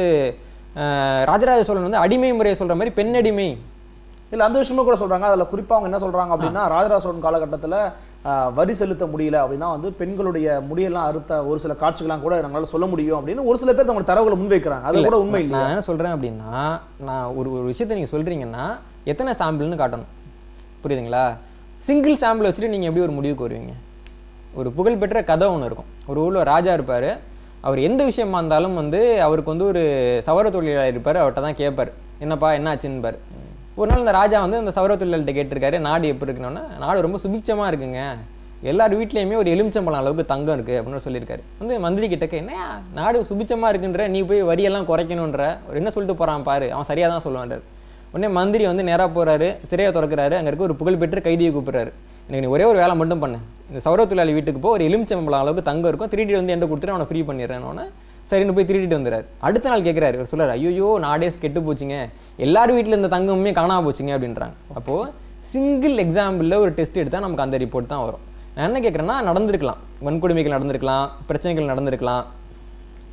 அஹ், ராஜராஜ சோழன் வந்து அடிமை முறையை சொல்ற மாதிரி பெண்ணடிமை இல்ல அந்த விஷயமும் கூட சொல்றாங்க அதுல குறிப்பா அவங்க என்ன சொல்றாங்க அப்படின்னா ராஜராஜ சோழன் காலகட்டத்துல ஆஹ், வரி செலுத்த முடியல அப்படின்னா வந்து பெண்களுடைய முடியெல்லாம் அறுத்த ஒரு சில காட்சிகள்லாம் கூட நம்மளால சொல்ல முடியும் அப்படின்னு ஒரு சில பேர் தங்களோட தரவுகளை முன்வைக்கிறாங்க அது கூட உண்மை இல்லை நான் என்ன சொல்றேன் அப்படின்னா நான் ஒரு ஒரு விஷயத்தை நீங்க சொல்றீங்கன்னா எத்தனை சாம்பிள்னு காட்டணும் புரியுதுங்களா சிங்கிள் சாம்பிள் வச்சுட்டு நீங்க எப்படி ஒரு முடிவுக்கு வருவீங்க ஒரு புகழ்பெற்ற கதை ஒன்று இருக்கும் ஒரு ஊர்ல ஒரு ராஜா இருப்பாரு அவர் எந்த விஷயமா இருந்தாலும் வந்து அவருக்கு வந்து ஒரு சவர தொழிலாளர் இருப்பார் அவர்கிட்ட தான் கேட்பார் என்னப்பா என்ன ஆச்சுன்னுபார் ஒரு நாள் இந்த ராஜா வந்து அந்த சவர தொழிலாளர்கிட்ட கேட்டிருக்காரு நாடு எப்படி இருக்குன்னா நாடு ரொம்ப சுபிட்சமா இருக்குங்க எல்லார் வீட்லேயுமே ஒரு எலுமிச்சம்பழம் அளவுக்கு தங்கம் இருக்கு அப்படின்னு சொல்லியிருக்காரு வந்து மந்திரி கிட்டக்க என்ன நாடு சுபிட்சமா இருக்குன்ற நீ போய் வரியெல்லாம் குறைக்கணுன்ற அவர் என்ன சொல்லிட்டு போறான் பாரு அவன் சரியா தான் சொல்லுவான்றார் உடனே மந்திரி வந்து நேரா போறாரு சிறையை திறக்கிறாரு அங்க இருக்க ஒரு புகழ்பெற்ற கைதியை கூப்பிடுறாரு எனக்கு நீ ஒரே ஒரு வேலை மட்டும் பண்ணு இந்த சௌர தொழிலாளி வீட்டுக்கு போ ஒரு எலுமிச்சம்பழம் அளவுக்கு தங்கம் இருக்கும் திருடி வந்து என்கிட்ட கொடுத்துட்டு அவனை ஃப்ரீ பண்ணிடுறேன்னு சரின்னு போய் திருடிட்டு வந்துறாரு அடுத்த நாள் கேட்குறாரு இவர் சொல்றாரு ஐயோ நாடே கெட்டு போச்சுங்க எல்லார் வீட்டில் இருந்த தங்கமுமே காணாம போச்சுங்க அப்படின்றாங்க அப்போ சிங்கிள் எக்ஸாம்பிளில் ஒரு டெஸ்ட் எடுத்தா நமக்கு அந்த ரிப்போர்ட் தான் வரும் நான் என்ன கேட்குறேன்னா நடந்திருக்கலாம் வன்கொடுமைகள் நடந்திருக்கலாம் பிரச்சனைகள் நடந்திருக்கலாம்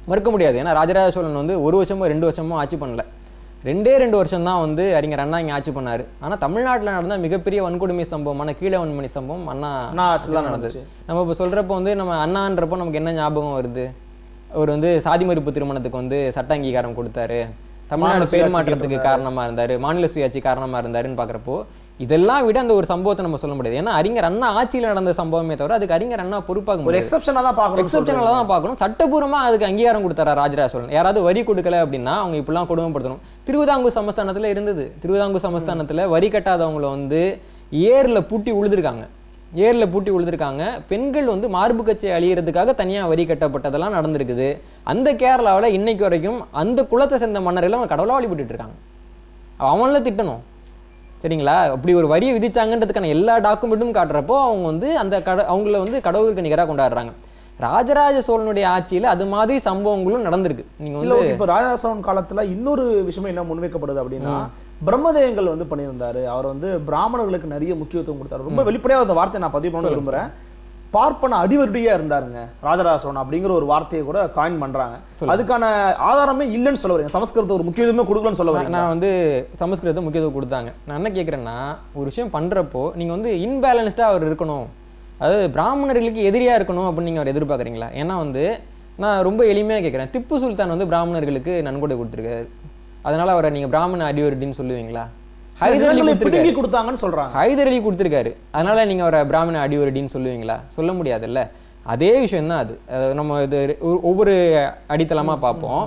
மறுக்க முடியாது ஏன்னா ராஜராஜ சோழன் வந்து ஒரு வருஷமோ ரெண்டு வருஷமோ ஆட்சி பண்ணல ரெண்டே ரெண்டு வருஷம் தான் வந்து அறிஞர் அண்ணா இங்கே ஆட்சி பண்ணாரு ஆனால் தமிழ்நாட்டில் நடந்த மிகப்பெரிய வன்கொடுமை சம்பவமான கீழவன்மணி சம்பவம் அண்ணா அண்ணா ஆட்சியில் தான் நடந்தது நம்ம இப்போ சொல்கிறப்போ வந்து நம்ம அண்ணான்றப்போ நமக்கு என்ன ஞாபகம் வருது அவர் வந்து சாதி மறுப்பு திருமணத்துக்கு வந்து சட்ட அங்கீகாரம் கொடுத்தாரு தமிழ்நாடு மாநில பேர் சுயாட்சி மாற்றத்துக்கு காரணமா இருந்தாரு மாநில சுயாட்சி காரணமா இருந்தாருன்னு பார்க்குறப்போ இதெல்லாம் விட அந்த ஒரு சம்பவத்தை நம்ம சொல்ல முடியாது ஏன்னா அறிஞர் அண்ணா ஆட்சியில் நடந்த சம்பவமே தவிர அதுக்கு அறிஞர் அண்ணா பொறுப்பாக ஒரு முடியாது எக்ஸப்ஷனா தான் பார்க்கணும் எக்ஸப்ஷனலாக தான் பார்க்கணும் சட்டபூர்வமா அதுக்கு அங்கீகாரம் கொடுத்தாரா ராஜராஜ சோழன் யாராவது வரி கொடுக்கல அப்படின்னா அவங்க இப்படிலாம் கொடுமைப்படுத்தணும் திருவிதாங்கூர் சமஸ்தானத்துல இருந்தது திருவிதாங்கூர் சமஸ்தானத்துல வரி கட்டாதவங்கள வந்து ஏர்ல பூட்டி உழுதுருக்காங்க ஏர்ல பூட்டி உழுதுருக்காங்க பெண்கள் வந்து மார்பு கச்சை அழியறதுக்காக தனியா வரி கட்டப்பட்டதெல்லாம் நடந்திருக்குது அந்த கேரளாவுல இன்னைக்கு வரைக்கும் அந்த குலத்தை சேர்ந்த மன்னர்கள் அவங்க கடவுளா வழிபட்டுட்டு இருக்காங்க அவங்கள திட்டணும் சரிங்களா அப்படி ஒரு வரியை விதிச்சாங்கன்றதுக்கான எல்லா டாக்குமெண்ட்டும் காட்டுறப்போ அவங்க வந்து அந்த கட அவங்கள வந்து கடவுளுக்கு நிகராக கொண்டாடுறாங்க ராஜராஜ சோழனுடைய ஆட்சியில அது மாதிரி சம்பவங்களும் நடந்திருக்கு நீங்க இல்ல வந்து இப்ப ராஜராஜன் காலத்துல இன்னொரு விஷயம் என்ன முன்வைக்கப்படுது அப்படின்னா பிரம்மதேயங்கள் வந்து பண்ணியிருந்தாரு அவர் வந்து பிராமணர்களுக்கு நிறைய முக்கியத்துவம் கொடுத்தாரு ரொம்ப வெளிப்படையா அந்த வார்த்தையை நான் பதிவு பண்ண விரும்புறேன் பார்ப்பன அடிவருடியா இருந்தாருங்க ராஜராஜ சோழன் அப்படிங்கிற ஒரு வார்த்தையை கூட காயின் பண்றாங்க அதுக்கான ஆதாரமே இல்லைன்னு சொல்ல வரீங்க சமஸ்கிருதத்தை ஒரு முக்கியத்துவமே கொடுக்கலன்னு சொல்ல வரீங்க நான் வந்து சமஸ்கிருதத்தை முக்கியத்துவம் கொடுத்தாங்க நான் என்ன கேட்குறேன்னா ஒரு விஷயம் பண்றப்போ நீங்க வந்து இன்பேலன்ஸ்டாக அவர் இருக்கணும் அதாவது பிராமணர்களுக்கு எதிரியா இருக்கணும் அப்படின்னு நீங்க அவர் எதிர்பார்க்குறீங்களா ஏன்னா வந்து நான் ரொம்ப எளிமையா கேட்குறேன் திப்பு சுல்தான் வந்து பிராமணர்களுக்கு நன்கொடை கொடுத்துருக்காரு அதனால அவரை நீங்க பிராமண அடிவருடின்னு சொல்லுவீங்களா ஹைதர் அலி நிலங்களை கொடுத்திருக்காரு. பிடுங்கி கொடுத்தாங்கன்னு சொல்றாங்க ஹைதர் அலி கொடுத்துருக்காரு அதனால நீங்க அவரை பிராமண அடிவருடின்னு சொல்லுவீங்களா சொல்ல முடியாதுல்ல அதே விஷயம் தான் அது அஹ் நம்ம இது ஒ- ஒவ்வொரு அடித்தளமா பார்ப்போம்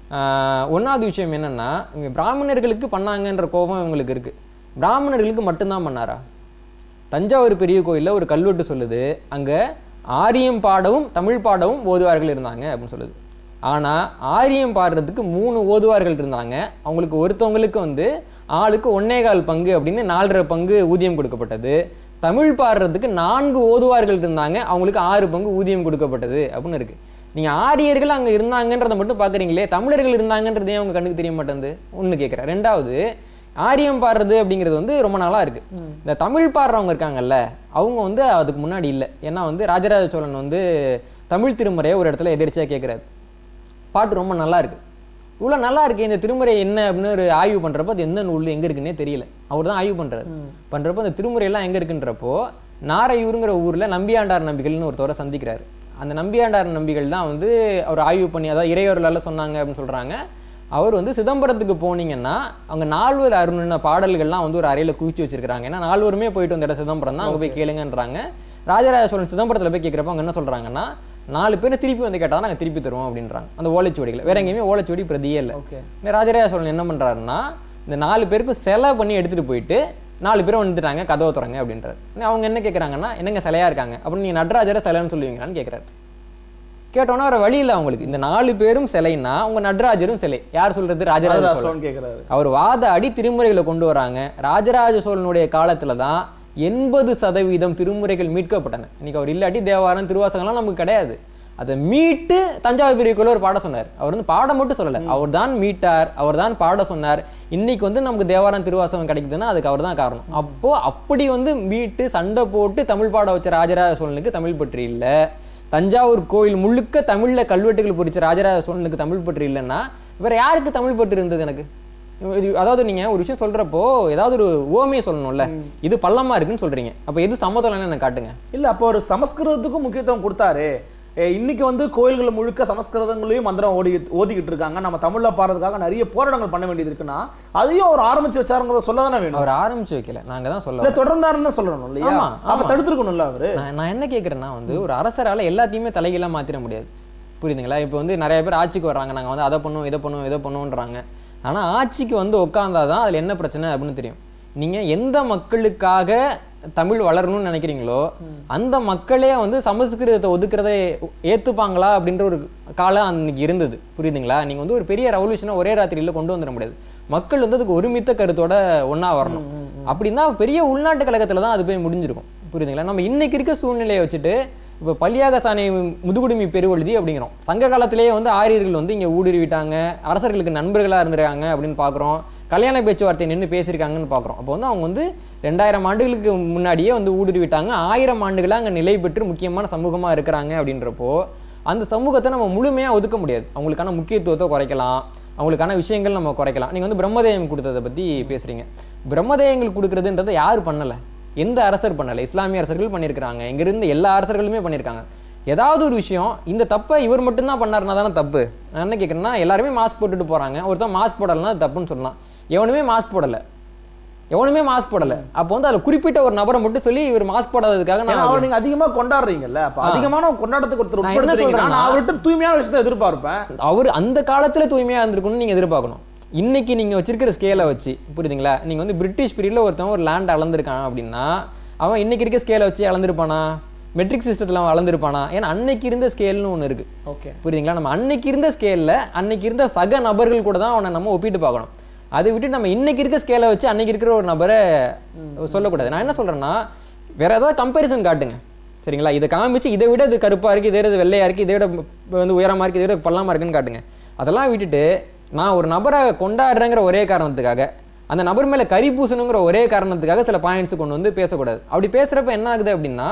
ஆஹ் ஒண்ணாவது விஷயம் என்னன்னா இவங்க பிராமணர்களுக்கு பண்ணாங்கன்ற கோபம் இவங்களுக்கு இருக்கு பிராமணர்களுக்கு மட்டும்தான் பண்ணாரா தஞ்சாவூர் பெரிய கோயில்ல ஒரு கல்வெட்டு சொல்லுது அங்க ஆரியம் பாடவும் தமிழ் பாடவும் ஓதுவார்கள் இருந்தாங்க அப்படின்னு சொல்லுது ஆனா ஆரியம் பாடுறதுக்கு மூணு ஓதுவார்கள் இருந்தாங்க அவங்களுக்கு ஒருத்தவங்களுக்கு வந்து ஆளுக்கு ஒன்னே கால் பங்கு அப்படின்னு நாலரை பங்கு ஊதியம் கொடுக்கப்பட்டது தமிழ் பாடுறதுக்கு நான்கு ஓதுவார்கள் இருந்தாங்க அவங்களுக்கு ஆறு பங்கு ஊதியம் கொடுக்கப்பட்டது அப்படின்னு இருக்கு நீங்க ஆரியர்கள் அங்க இருந்தாங்கன்றதை மட்டும் பாக்குறீங்களே தமிழர்கள் இருந்தாங்கன்றதே அவங்க கண்ணுக்கு தெரிய மாட்டேங்குது ஒண்ணு கேட்குறேன் ரெண்டாவது ஆரியம் பாடுறது அப்படிங்கிறது வந்து ரொம்ப நாளா இருக்கு இந்த தமிழ் பாடுறவங்க இருக்காங்கல்ல அவங்க வந்து அதுக்கு முன்னாடி இல்லை ஏன்னா வந்து ராஜராஜ சோழன் வந்து தமிழ் திருமுறையை ஒரு இடத்துல எதிர்ச்சியா கேட்குறாரு பாட்டு ரொம்ப நல்லா இருக்கு இவ்வளோ நல்லா இருக்கு இந்த திருமுறை என்ன அப்படின்னு ஒரு ஆய்வு பண்றப்போ அது எந்த நூல் எங்க இருக்குன்னே தெரியல அவர் தான் ஆய்வு பண்றாரு பண்றப்போ அந்த திருமுறை எல்லாம் எங்க இருக்குன்றப்போ நாரையூருங்கிற ஊர்ல நம்பியாண்டார் நம்பிகள்னு ஒருத்தவரை சந்திக்கிறாரு அந்த நம்பியாண்டார் நம்பிகள் தான் வந்து அவர் ஆய்வு பண்ணி அதாவது இறையவர்களால சொன்னாங்க அப்படின்னு சொல்றாங்க அவர் வந்து சிதம்பரத்துக்கு போனீங்கன்னா அங்க நால்வர் அருணுன பாடல்கள்லாம் வந்து ஒரு அறையில குவிச்சு வச்சிருக்காங்க ஏன்னா நால்வருமே போயிட்டு வந்த இடம் சிதம்பரம் தான் அங்க போய் கேளுங்கன்றாங்க ராஜராஜ சோழன் சிதம்பரத்துல போய் கேட்குறப்ப அவங்க என்ன சொல்றாங்கன்னா நாலு பேர் திருப்பி வந்து கேட்டா நாங்க திருப்பி தருவோம் அப்படின்றாங்க அந்த ஓலைச்சுவடிகளை வேற எங்கேயுமே ஓலைச்சுவடி பிரதியே இல்லை ஓகே இந்த ராஜராஜ சோழன் என்ன பண்றாருன்னா இந்த நாலு பேருக்கும் சிலை பண்ணி எடுத்துட்டு போயிட்டு நாலு பேரும் வந்துட்டாங்க கதவை திறங்க அப்படின்றாரு உடனே அவங்க என்ன கேட்குறாங்கன்னா என்னங்க சிலையா இருக்காங்க அப்படின்னு நீங்க நடராஜரை சிலைன்னு சொல்லுவீங்களான்னு கேட்குறாரு கேட்டோன்னா வேற வழி இல்லை அவங்களுக்கு இந்த நாலு பேரும் சிலைன்னா உங்க நடராஜரும் சிலை யார் சொல்றது ராஜராஜ சோழன் ராஜராஜன் கேக்குறாரு அவர் வாதாடி திருமுறைகளை கொண்டு வராங்க ராஜராஜ சோழனுடைய காலத்துல தான் எண்பது சதவீதம் திருமுறைகள் மீட்கப்பட்டன இன்னைக்கு அவர் இல்லாட்டி தேவாரம் திருவாசகம்லாம் நமக்கு கிடையாது அதை மீட்டு தஞ்சாவூர் பெரிய கோயில்ல ஒரு பாட சொன்னார் அவர் வந்து பாடம் மட்டும் சொல்லல அவர் தான் மீட்டார் அவர் தான் பாட சொன்னார் இன்னைக்கு வந்து நமக்கு தேவாரம் திருவாசகம் கிடைக்குதுன்னா அதுக்கு அவர் தான் காரணம் அப்போ அப்படி வந்து மீட்டு சண்டை போட்டு தமிழ் பாட வச்ச ராஜராஜ சோழனுக்கு தமிழ் பற்றி இல்ல தஞ்சாவூர் கோயில் முழுக்க தமிழ்ல கல்வெட்டுகள் பொறிச்ச ராஜராஜ சோழனுக்கு தமிழ் பற்று இல்லைன்னா வேற யாருக்கு தமிழ் பற்று இருந்தது எனக்கு இது- அதாவது நீங்க ஒரு விஷயம் சொல்றப்போ ஏதாவது ஒரு ஓமையை சொல்லணும்ல இது பள்ளமா இருக்குன்னு சொல்றீங்க அப்ப எது சமதளம்னு எனக்கு காட்டுங்க இல்ல அப்போ ஒரு சமஸ்கிருதத்துக்கும் முக்கியத்துவம் கொடுத்தாரு ஏ, இன்னைக்கு வந்து கோயில்கள் முழுக்க சமஸ்கிருதங்களையும் மந்திரம் ஓடி ஓதிக்கிட்டு இருக்காங்க நம்ம தமிழ்ல பாடுறதுக்காக நிறைய போராட்டங்கள் பண்ண வேண்டியது இருக்குன்னா அதையும் அவர் ஆரம்பிச்சு வச்சாருங்கிறத சொல்ல தானே வேணும் அவர் ஆரம்பிச்சு வைக்கல நாங்க தான் சொல்ல இல்ல தொடர்ந்தாருன்னு தான் சொல்லணும் இல்லையா ஆமா, அப்ப ஆமா. தடுத்திருக்கணும்ல அவரு நான் நான் என்ன கேட்குறேன்னா வந்து ஒரு அரசரால எல்லாத்தையுமே தலைகீழா மாத்திர முடியாது புரியுதுங்களா இப்போ வந்து நிறைய பேர் ஆட்சிக்கு வர்றாங்க நாங்க வந்து அதை பண்ணுவோம் இதை பண்ணுவோம் இதை பண்ணுவோன்றாங்க ஆனா ஆட்சிக்கு வந்து உட்காந்தாதான் அதுல என்ன பிரச்சனை அப்படின்னு தெரியும் நீங்க எந்த மக்களுக்காக தமிழ் வளரணும்னு நினைக்கிறீங்களோ அந்த மக்களே வந்து சமஸ்கிருதத்தை ஒதுக்குறதை ஏத்துப்பாங்களா அப்படின்ற ஒரு காலம் அன்னைக்கு இருந்தது புரியுதுங்களா நீங்க வந்து ஒரு பெரிய ரெவல்யூஷனை ஒரே ராத்திரியில கொண்டு வந்துட முடியாது மக்கள் வந்து அதுக்கு ஒருமித்த கருத்தோட ஒண்ணா வரணும் அப்படின்னா பெரிய உள்நாட்டு கழகத்துல தான் அது போய் முடிஞ்சிருக்கும் புரியுதுங்களா நம்ம இன்னைக்கு இருக்க சூழ்நிலையை வச்சுட்டு இப்போ பள்ளியாக சாணை முதுகுடுமி பெருவழுதி அப்படிங்கிறோம் சங்க காலத்திலேயே வந்து ஆரியர்கள் வந்து இங்கே ஊடுருவிட்டாங்க அரசர்களுக்கு நண்பர்களாக இருந்திருக்காங்க அப்படின்னு பார்க்குறோம் கல்யாண பேச்சுவார்த்தை நின்று பேசியிருக்காங்கன்னு பார்க்குறோம் அப்போ வந்து அவங்க வந்து ரெண்டாயிரம் ஆண்டுகளுக்கு முன்னாடியே வந்து ஊடுருவிட்டாங்க ஆயிரம் ஆண்டுகளாக அங்கே நிலை பெற்று முக்கியமான சமூகமாக இருக்கிறாங்க அப்படின்றப்போ அந்த சமூகத்தை நம்ம முழுமையா ஒதுக்க முடியாது அவங்களுக்கான முக்கியத்துவத்தை குறைக்கலாம் அவங்களுக்கான விஷயங்கள் நம்ம குறைக்கலாம் நீங்க வந்து பிரம்மதேயம் கொடுத்ததை பத்தி பேசுறீங்க பிரம்மதேயங்கள் கொடுக்கறதுன்றதை யார் பண்ணல எந்த அரசர் பண்ணல இஸ்லாமிய அரசர்கள் பண்ணியிருக்கிறாங்க இங்க இருந்த எல்லா அரசர்களுமே பண்ணியிருக்காங்க ஏதாவது ஒரு விஷயம் இந்த தப்பை இவர் மட்டும்தான் பண்ணாருன்னா தானே தப்பு நான் என்ன கேட்குறேன்னா எல்லாருமே மாஸ்க் போட்டுட்டு போறாங்க ஒருத்தன் மாஸ்க் போடலைன்னா அது தப்புன்னு சொல்லலாம் எவனுமே மாஸ்க் போடல எவனுமே மாஸ்க் போடல அப்போ வந்து அதுல குறிப்பிட்ட ஒரு நபரை மட்டும் சொல்லி இவர் மாஸ்க் போடாததுக்காக ஏன்னா நான் அவர் நீங்க அதிகமா கொண்டாடுறீங்கல்ல அப்ப அதிகமான கொண்டாட்டத்துக்கு ஒருத்தர் நான் என்ன உட்படுத்துறீங்கன்னா சொல்றேன்னா- நான் அவர்கிட்ட தூய்மையான விஷயத்தை எதிர்பார்ப்பேன் அவர் அந்த காலத்துல தூய்மையா இருந்திருக்கணும்னு நீங்க எதிர்பார்க்கணும் இன்னைக்கு நீங்க வச்சிருக்கிற ஸ்கேலை வச்சு புரியுதுங்களா நீங்க வந்து பிரிட்டிஷ் பீரியட்ல ஒருத்தன் ஒரு லேண்ட் அளந்திருக்கான் அப்படின்னா அவன் இன்னைக்கு இருக்க ஸ்கேலை வச்சு அளந்திருப்பானா மெட்ரிக் சிஸ்டத்துல அவன் அளந்திருப்பானா ஏன்னா அன்னைக்கு இருந்த ஸ்கேல்னு ஒண்ணு இருக்கு ஓகே புரியுதுங்களா நம்ம அன்னைக்கு இருந்த ஸ்கேல்ல அன்னைக்கு இருந்த சக நபர்கள் கூட தான் அவனை நம்ம ஒப்பிட்டு பார்க்கணும் அதை விட்டு நம்ம இன்னைக்கு இருக்க ஸ்கேலை வச்சு அன்னைக்கு இருக்கிற ஒரு நபரை சொல்லக்கூடாது நான் என்ன சொல்றேன்னா வேற ஏதாவது கம்பேரிசன் காட்டுங்க சரிங்களா இதை காமிச்சு இதை விட இது கருப்பா இருக்கு இதை விட இது வெள்ளையா இருக்கு இதை விட இப்ப வந்து உயரமா இருக்கு இதை விட பள்ளமா இருக்குன்னு காட்டுங்க அதெல்லாம் விட்டுட்டு நான் ஒரு நபரை கொண்டாடுறேங்கிற ஒரே காரணத்துக்காக அந்த நபர் மேல கரி பூசணுங்கிற ஒரே காரணத்துக்காக சில பாயிண்ட்ஸ் கொண்டு வந்து பேசக்கூடாது அப்படி பேசுறப்ப என்ன ஆகுது அப்படின்னா